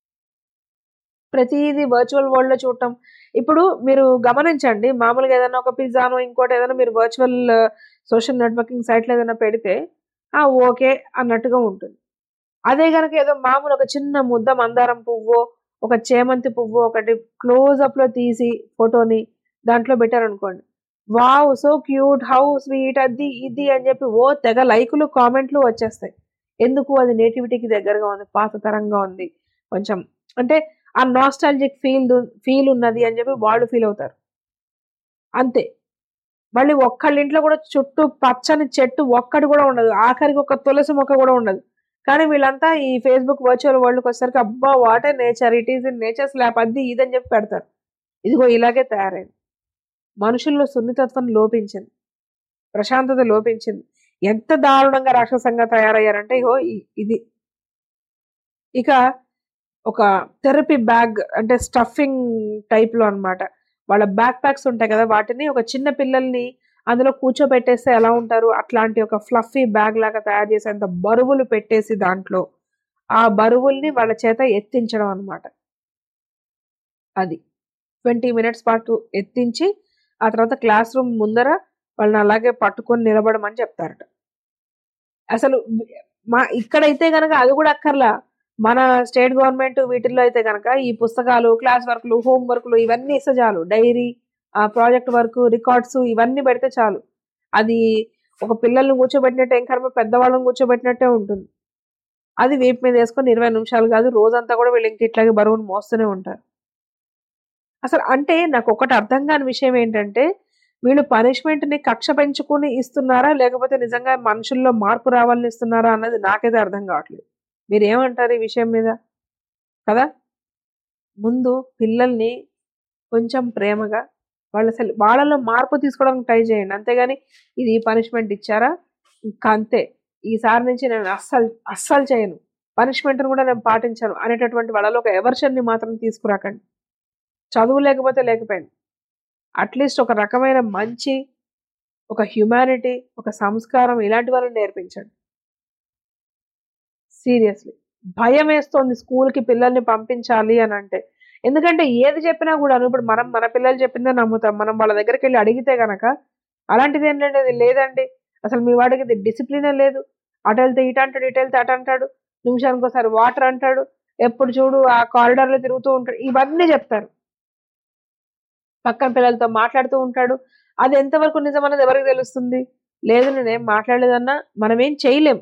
ప్రతిదీ వర్చువల్ వరల్డ్ లో చూడటం ఇప్పుడు మీరు గమనించండి మామూలుగా ఏదైనా ఒక పిజ్జానో ఇంకోటి ఏదైనా మీరు వర్చువల్ సోషల్ నెట్వర్కింగ్ సైట్లో ఏదైనా పెడితే ఆ ఓకే అన్నట్టుగా ఉంటుంది అదే కనుక ఏదో మామూలు ఒక చిన్న ముద్ద మందారం పువ్వు ఒక చేమంతి పువ్వు ఒకటి క్లోజ్ అప్ లో తీసి ఫోటోని దాంట్లో పెట్టారనుకోండి wow so cute how sweet అది ఇది అని చెప్పి ఓ తెగ లైకులు కామెంట్లు వచ్చేస్తాయి ఎందుకు అది నేటివిటీకి దగ్గరగా ఉంది పాత తరంగా ఉంది కొంచెం అంటే ఆ నాస్టాలజిక్ ఫీల్ ఫీల్ ఉన్నది అని చెప్పి వాళ్ళు ఫీల్ అవుతారు అంతే మళ్ళీ ఒక్కళ్ళ ఇంట్లో కూడా చుట్టూ పచ్చని చెట్టు ఒక్కటి కూడా ఉండదు ఆఖరికి ఒక తులసి మొక్క కూడా ఉండదు కానీ వీళ్ళంతా ఈ ఫేస్బుక్ వర్చువల్ వరల్డ్కి వచ్చేసరికి అబ్బా what a nature it is in nature slap అది ఇదని చెప్పి పెడతారు ఇదిగో ఇలాగే తయారైంది మనుషుల్లో సున్నితత్వం లోపించింది ప్రశాంతత లోపించింది ఎంత దారుణంగా రాక్షసంగా తయారయ్యారంటే ఇగో ఇ- ఇది ఇక ఒక థెరపీ బ్యాగ్ అంటే స్టఫింగ్ టైప్ లో అన్నమాట వాళ్ళ బ్యాక్ ప్యాక్స్ ఉంటాయి కదా వాటిని ఒక చిన్న పిల్లల్ని అందులో కూర్చోబెట్టేస్తే ఎలా ఉంటారు అట్లాంటి ఒక ఫ్లఫీ బ్యాగ్ లాగా తయారు చేసేంత బరువులు పెట్టేసి దాంట్లో ఆ బరువుల్ని వాళ్ళ చేత ఎత్తించడం అన్నమాట అది ట్వంటీ మినిట్స్ పాటు ఎత్తించి ఆ తర్వాత క్లాస్ రూమ్ ముందర వాళ్ళని అలాగే పట్టుకొని నిలబడమని చెప్తారట అసలు మా ఇక్కడైతే కనుక అది కూడా అక్కర్లా మన స్టేట్ గవర్నమెంట్ వీటిల్లో అయితే కనుక ఈ పుస్తకాలు క్లాస్ వర్క్లు హోమ్ వర్క్లు ఇవన్నీ ఇస్తే చాలు డైరీ ఆ ప్రాజెక్ట్ వర్క్ రికార్డ్స్ ఇవన్నీ పెడితే చాలు అది ఒక పిల్లల్ని కూర్చోబెట్టినట్టే ఏం కర్మ పెద్దవాళ్ళని కూర్చోబెట్టినట్టే ఉంటుంది అది వీపు మీద వేసుకొని ఇరవై నిమిషాలు కాదు రోజంతా కూడా వీళ్ళు ఇంక ఇట్లాగే బరువును మోస్తూనే ఉంటారు అసలు అంటే నాకు ఒకటి అర్థం కాని విషయం ఏంటంటే వీళ్ళు punishment ని కక్ష పెంచుకుని ఇస్తున్నారా లేకపోతే నిజంగా మనుషుల్లో మార్పు రావాలని ఇస్తున్నారా అన్నది నాకైతే అర్థం కావట్లేదు మీరు ఏమంటారు ఈ విషయం మీద కదా ముందు పిల్లల్ని కొంచెం ప్రేమగా వాళ్ళ అసలు వాళ్ళలో మార్పు తీసుకోవడానికి ట్రై చేయండి అంతేగాని ఇది పనిష్మెంట్ ఇచ్చారా ఇంకా అంతే ఈసారి నుంచి నేను అస్సలు అస్సలు చేయను పనిష్మెంట్ని కూడా నేను పాటించను అనేటటువంటి వాళ్ళలో ఒక ఎవర్షన్ని మాత్రం తీసుకురాకండి చదువు లేకపోతే లేకపోయింది అట్లీస్ట్ ఒక రకమైన మంచి ఒక హ్యుమానిటీ ఒక సంస్కారం ఇలాంటి వాళ్ళని నేర్పించండి సీరియస్లీ భయం వేస్తోంది స్కూల్కి పిల్లల్ని పంపించాలి అని అంటే ఎందుకంటే ఏది చెప్పినా కూడా ఇప్పుడు మనం మన పిల్లలు చెప్పిందే నమ్ముతాం మనం వాళ్ళ దగ్గరికి వెళ్ళి అడిగితే గనక అలాంటిది ఏంటంటే అది లేదండి అసలు మీ వాడికి ఇది డిసిప్లినే లేదు అటు వెళ్తే ఇటు అంటాడు ఇటు వెళ్తే అటు అంటాడు నిమిషానికి ఒకసారి వాటర్ అంటాడు ఎప్పుడు చూడు ఆ కారిడార్లో తిరుగుతూ ఉంటాడు ఇవన్నీ చెప్తారు పక్కన పిల్లలతో మాట్లాడుతూ ఉంటాడు అది ఎంతవరకు నిజం అన్నది ఎవరికి తెలుస్తుంది లేదు నేనేం మాట్లాడలేదన్నా మనం ఏం చేయలేము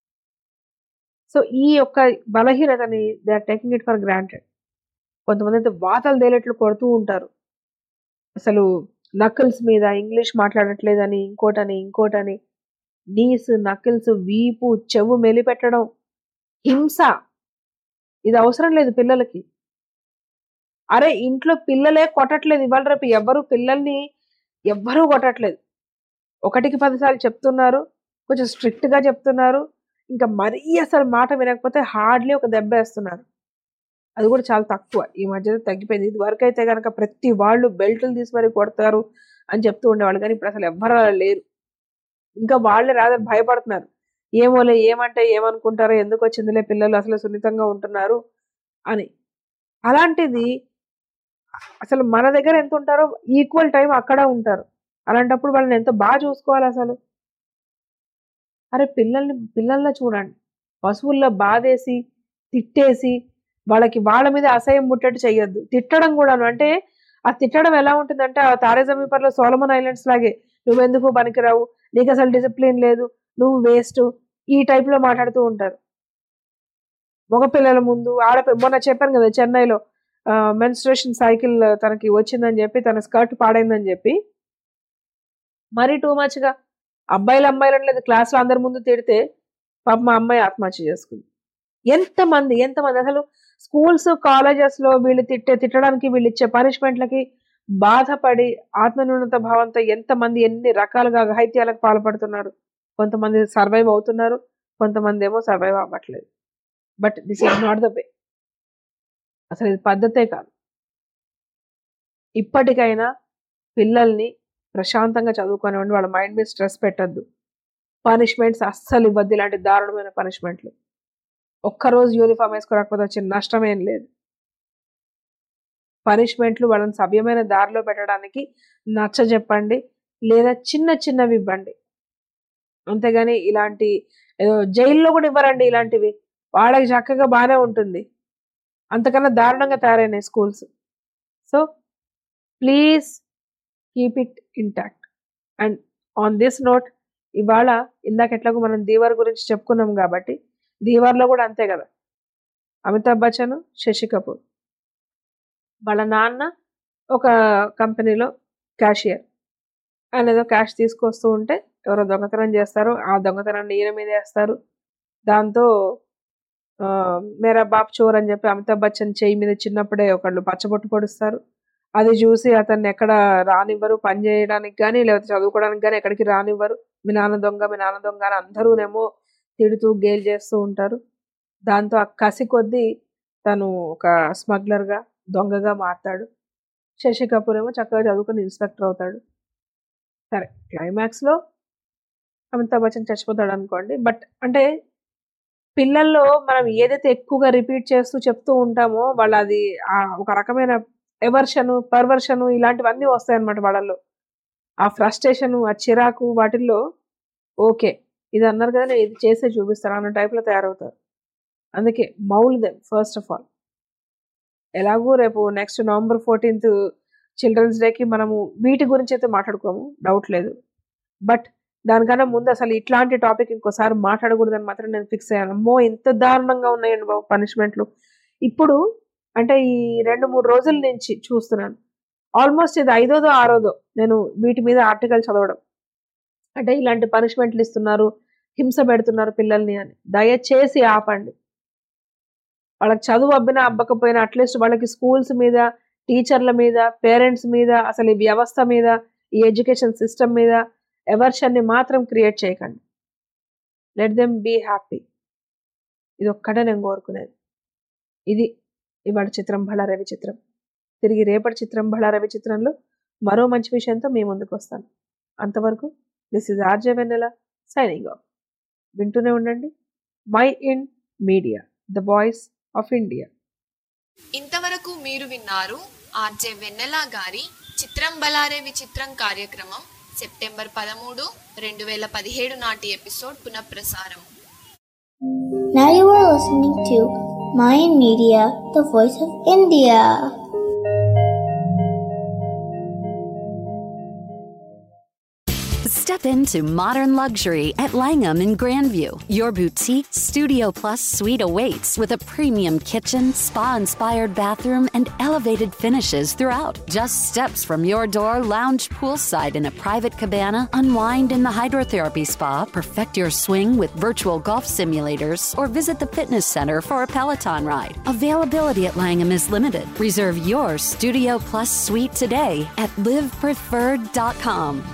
సో ఈ యొక్క బలహీనతని they are taking it for granted కొంతమంది అయితే వాతలు తేలేట్లు కొడుతూ ఉంటారు అసలు నకిల్స్ మీద ఇంగ్లీష్ మాట్లాడట్లేదని ఇంకోటని ఇంకోటని నీస్ నకిల్స్ వీపు చెవు మెలిపెట్టడం హింస ఇది అవసరం లేదు పిల్లలకి అరే ఇంట్లో పిల్లలే కొట్టట్లేదు ఇవాళ రేపు ఎవ్వరు పిల్లల్ని ఎవ్వరూ కొట్టట్లేదు ఒకటికి పదిసార్లు చెప్తున్నారు కొంచెం స్ట్రిక్ట్ గా చెప్తున్నారు ఇంకా మరీ అసలు మాట వినకపోతే హార్డ్లీ ఒక దెబ్బ వేస్తున్నారు అది కూడా చాలా తక్కువ ఈ మధ్య తగ్గిపోయింది ఇది వరకు అయితే కనుక ప్రతి వాళ్ళు బెల్టులు తీసి మరి కొడతారు అని చెప్తూ ఉండేవాళ్ళు కానీ ఇప్పుడు అసలు ఎవ్వరు అలా లేరు ఇంకా వాళ్ళే రాదని భయపడుతున్నారు ఏమోలే ఏమంటే ఏమనుకుంటారో ఎందుకు వచ్చిందిలే పిల్లలు అసలు సున్నితంగా ఉంటున్నారు అని అలాంటిది అసలు మన దగ్గర ఎంత ఉంటారో ఈక్వల్ టైం అక్కడ ఉంటారు అలాంటప్పుడు వాళ్ళని ఎంత బాగా చూసుకోవాలి అసలు అరే పిల్లల్ని పిల్లల్లో చూడండి పశువుల్లో బాధేసి తిట్టేసి వాళ్ళకి వాళ్ళ మీద అసహ్యం ముట్టట్టు చెయ్యొద్దు తిట్టడం కూడాను అంటే ఆ తిట్టడం ఎలా ఉంటుందంటే ఆ తారే సమీపంలో సోలమన్ ఐలాండ్స్ లాగే నువ్వెందుకు పనికిరావు నీకు అసలు డిసిప్లిన్ లేదు నువ్వు వేస్ట్ ఈ type లో మాట్లాడుతూ ఉంటారు మగ పిల్లల ముందు ఆడపి మొన్న చెప్పాను కదా చెన్నైలో మెన్స్ట్రేషన్ సైకిల్ తనకి వచ్చిందని చెప్పి తన స్కర్ట్ పాడైందని చెప్పి మరీ టూ గా అబ్బాయిలు అమ్మాయిలు లేదు క్లాస్లో అందరి ముందు తిడితే పాప మా అమ్మాయి ఆత్మహత్య చేసుకుంది ఎంతమంది ఎంతమంది అసలు స్కూల్స్ కాలేజెస్ లో వీళ్ళు తిట్టే తిట్టడానికి వీళ్ళు ఇచ్చే పనిష్మెంట్లకి బాధపడి ఆత్మన్యూనత భావంతో ఎంతమంది ఎన్ని రకాలుగా అఘాయిత్యాలకు పాల్పడుతున్నారు కొంతమంది సర్వైవ్ అవుతున్నారు కొంతమంది ఏమో సర్వైవ్ అవ్వట్లేదు but this is not the way అసలు ఇది పద్ధతే కాదు ఇప్పటికైనా పిల్లల్ని ప్రశాంతంగా చదువుకోనివ్వండి వాళ్ళ మైండ్ మీద స్ట్రెస్ పెట్టద్దు పనిష్మెంట్స్ అస్సలు ఇవ్వద్దు ఇలాంటి దారుణమైన పనిష్మెంట్లు ఒక్కరోజు యూనిఫామ్ వేసుకోకపోతే వచ్చిన నష్టం ఏం లేదు పనిష్మెంట్లు వాళ్ళని సభ్యమైన దారిలో పెట్టడానికి నచ్చ చెప్పండి లేదా చిన్న చిన్నవి ఇవ్వండి అంతేగాని ఇలాంటి ఏదో జైల్లో కూడా ఇవ్వరండి ఇలాంటివి వాళ్ళకి చక్కగా బాగానే ఉంటుంది అంతకన్నా దారుణంగా తయారైనాయి schools so please keep it intact and on this note ఇవాళ ఇందాక ఎట్లాగో మనం దీవర్ గురించి చెప్పుకున్నాం కాబట్టి దీవార్లో కూడా అంతే కదా అమితాబ్ బచ్చన్ శశి కపూర్ వాళ్ళ నాన్న ఒక కంపెనీలో క్యాషియర్ ఆయన ఏదో క్యాష్ తీసుకొస్తూ ఉంటే ఎవరో దొంగతనం చేస్తారు ఆ దొంగతనాన్ని ఈయన మీద వేస్తారు దాంతో ఆ, మేరా బాప్ చోర్ అని చెప్పి అమితాబ్ బచ్చన్ చేయి మీద చిన్నప్పుడే ఒకళ్ళు పచ్చబొట్టు పొడుస్తారు అది చూసి అతన్ని ఎక్కడ రానివ్వరు పని చేయడానికి కానీ లేకపోతే చదువుకోవడానికి కానీ ఎక్కడికి రానివ్వరు మీ నాన్న దొంగ మీ నాన్న దొంగ అని అందరూనేమో తిడుతూ గేల్ చేస్తూ ఉంటారు దాంతో ఆ కసి కొద్దీ తను ఒక స్మగ్లర్గా దొంగగా మారతాడు శశి కపూర్ ఏమో చక్కగా చదువుకుని ఇన్స్పెక్టర్ అవుతాడు సరే క్లైమాక్స్లో అమితాబ్ బచ్చన్ చచ్చిపోతాడు అనుకోండి బట్ అంటే పిల్లల్లో మనం ఏదైతే ఎక్కువగా రిపీట్ చేస్తూ చెప్తూ ఉంటామో వాళ్ళ అది ఆ ఒక రకమైన ఎవర్షను పర్వర్షను ఇలాంటివన్నీ వస్తాయన్నమాట వాళ్ళల్లో ఆ ఫ్రస్ట్రేషన్ ఆ చిరాకు వాటిల్లో ఓకే ఇది అన్నారు కదా నేను ఇది చేసే చూపిస్తాను అన్న టైప్లో తయారవుతారు అందుకే mould them first of all ఎలాగో రేపు నెక్స్ట్ నవంబర్ ఫోర్టీన్త్ చిల్డ్రన్స్ డేకి మనము వీటి గురించి అయితే మాట్లాడుకోము డౌట్ లేదు బట్ దానికన్నా ముందు అసలు ఇట్లాంటి టాపిక్ ఇంకోసారి మాట్లాడకూడదని మాత్రం నేను ఫిక్స్ అయ్యాను అమ్మో ఎంత దారుణంగా ఉన్నాయండి బాబు పనిష్మెంట్లు ఇప్పుడు అంటే ఈ రెండు మూడు రోజుల నుంచి చూస్తున్నాను ఆల్మోస్ట్ ఇది ఐదోదో ఆరోదో నేను వీటి మీద ఆర్టికల్ చదవడం అంటే ఇలాంటి పనిష్మెంట్లు ఇస్తున్నారు హింస పెడుతున్నారు పిల్లల్ని అని దయచేసి ఆపండి వాళ్ళకి చదువు అబ్బినా అబ్బకపోయినా అట్లీస్ట్ వాళ్ళకి స్కూల్స్ మీద టీచర్ల మీద పేరెంట్స్ మీద అసలు ఈ వ్యవస్థ మీద ఈ ఎడ్యుకేషన్ సిస్టమ్ మీద ఎవర్షన్ని మాత్రం క్రియేట్ చేయకండి లెట్ దెమ్ బీ హ్యాపీ ఇది ఒక్కటే నేను కోరుకునేది ఇది ఇవాళ చిత్రం బళ రవి చిత్రం తిరిగి రేపటి చిత్రం బళ రవి చిత్రంలో మరో మంచి విషయంతో మీ ముందుకు వస్తాను అంతవరకు this is RJ Vennela signing off వింటూనే ఉండండి Mind Media the voice of India ఇంతవరకు మీరు విన్నారు ఆర్జే వెన్నెల గారి చిత్రం బలారే విచిత్రం కార్యక్రమం సెప్టెంబర్ పదమూడు రెండు వేల పదిహేడు నాటి ఎపిసోడ్ పునఃప్రసారం Now you are listening to Mayan Media, the voice of India. Step into modern luxury at Langham in Grandview. Your boutique Studio Plus suite awaits with a premium kitchen, spa inspired bathroom, and elevated finishes throughout. Just steps from your door, lounge poolside in a private cabana, unwind in the hydrotherapy spa, perfect your swing with virtual golf simulators, or visit the fitness center for a Peloton ride. Availability at Langham is limited. Reserve your Studio Plus suite today at livepreferred.com.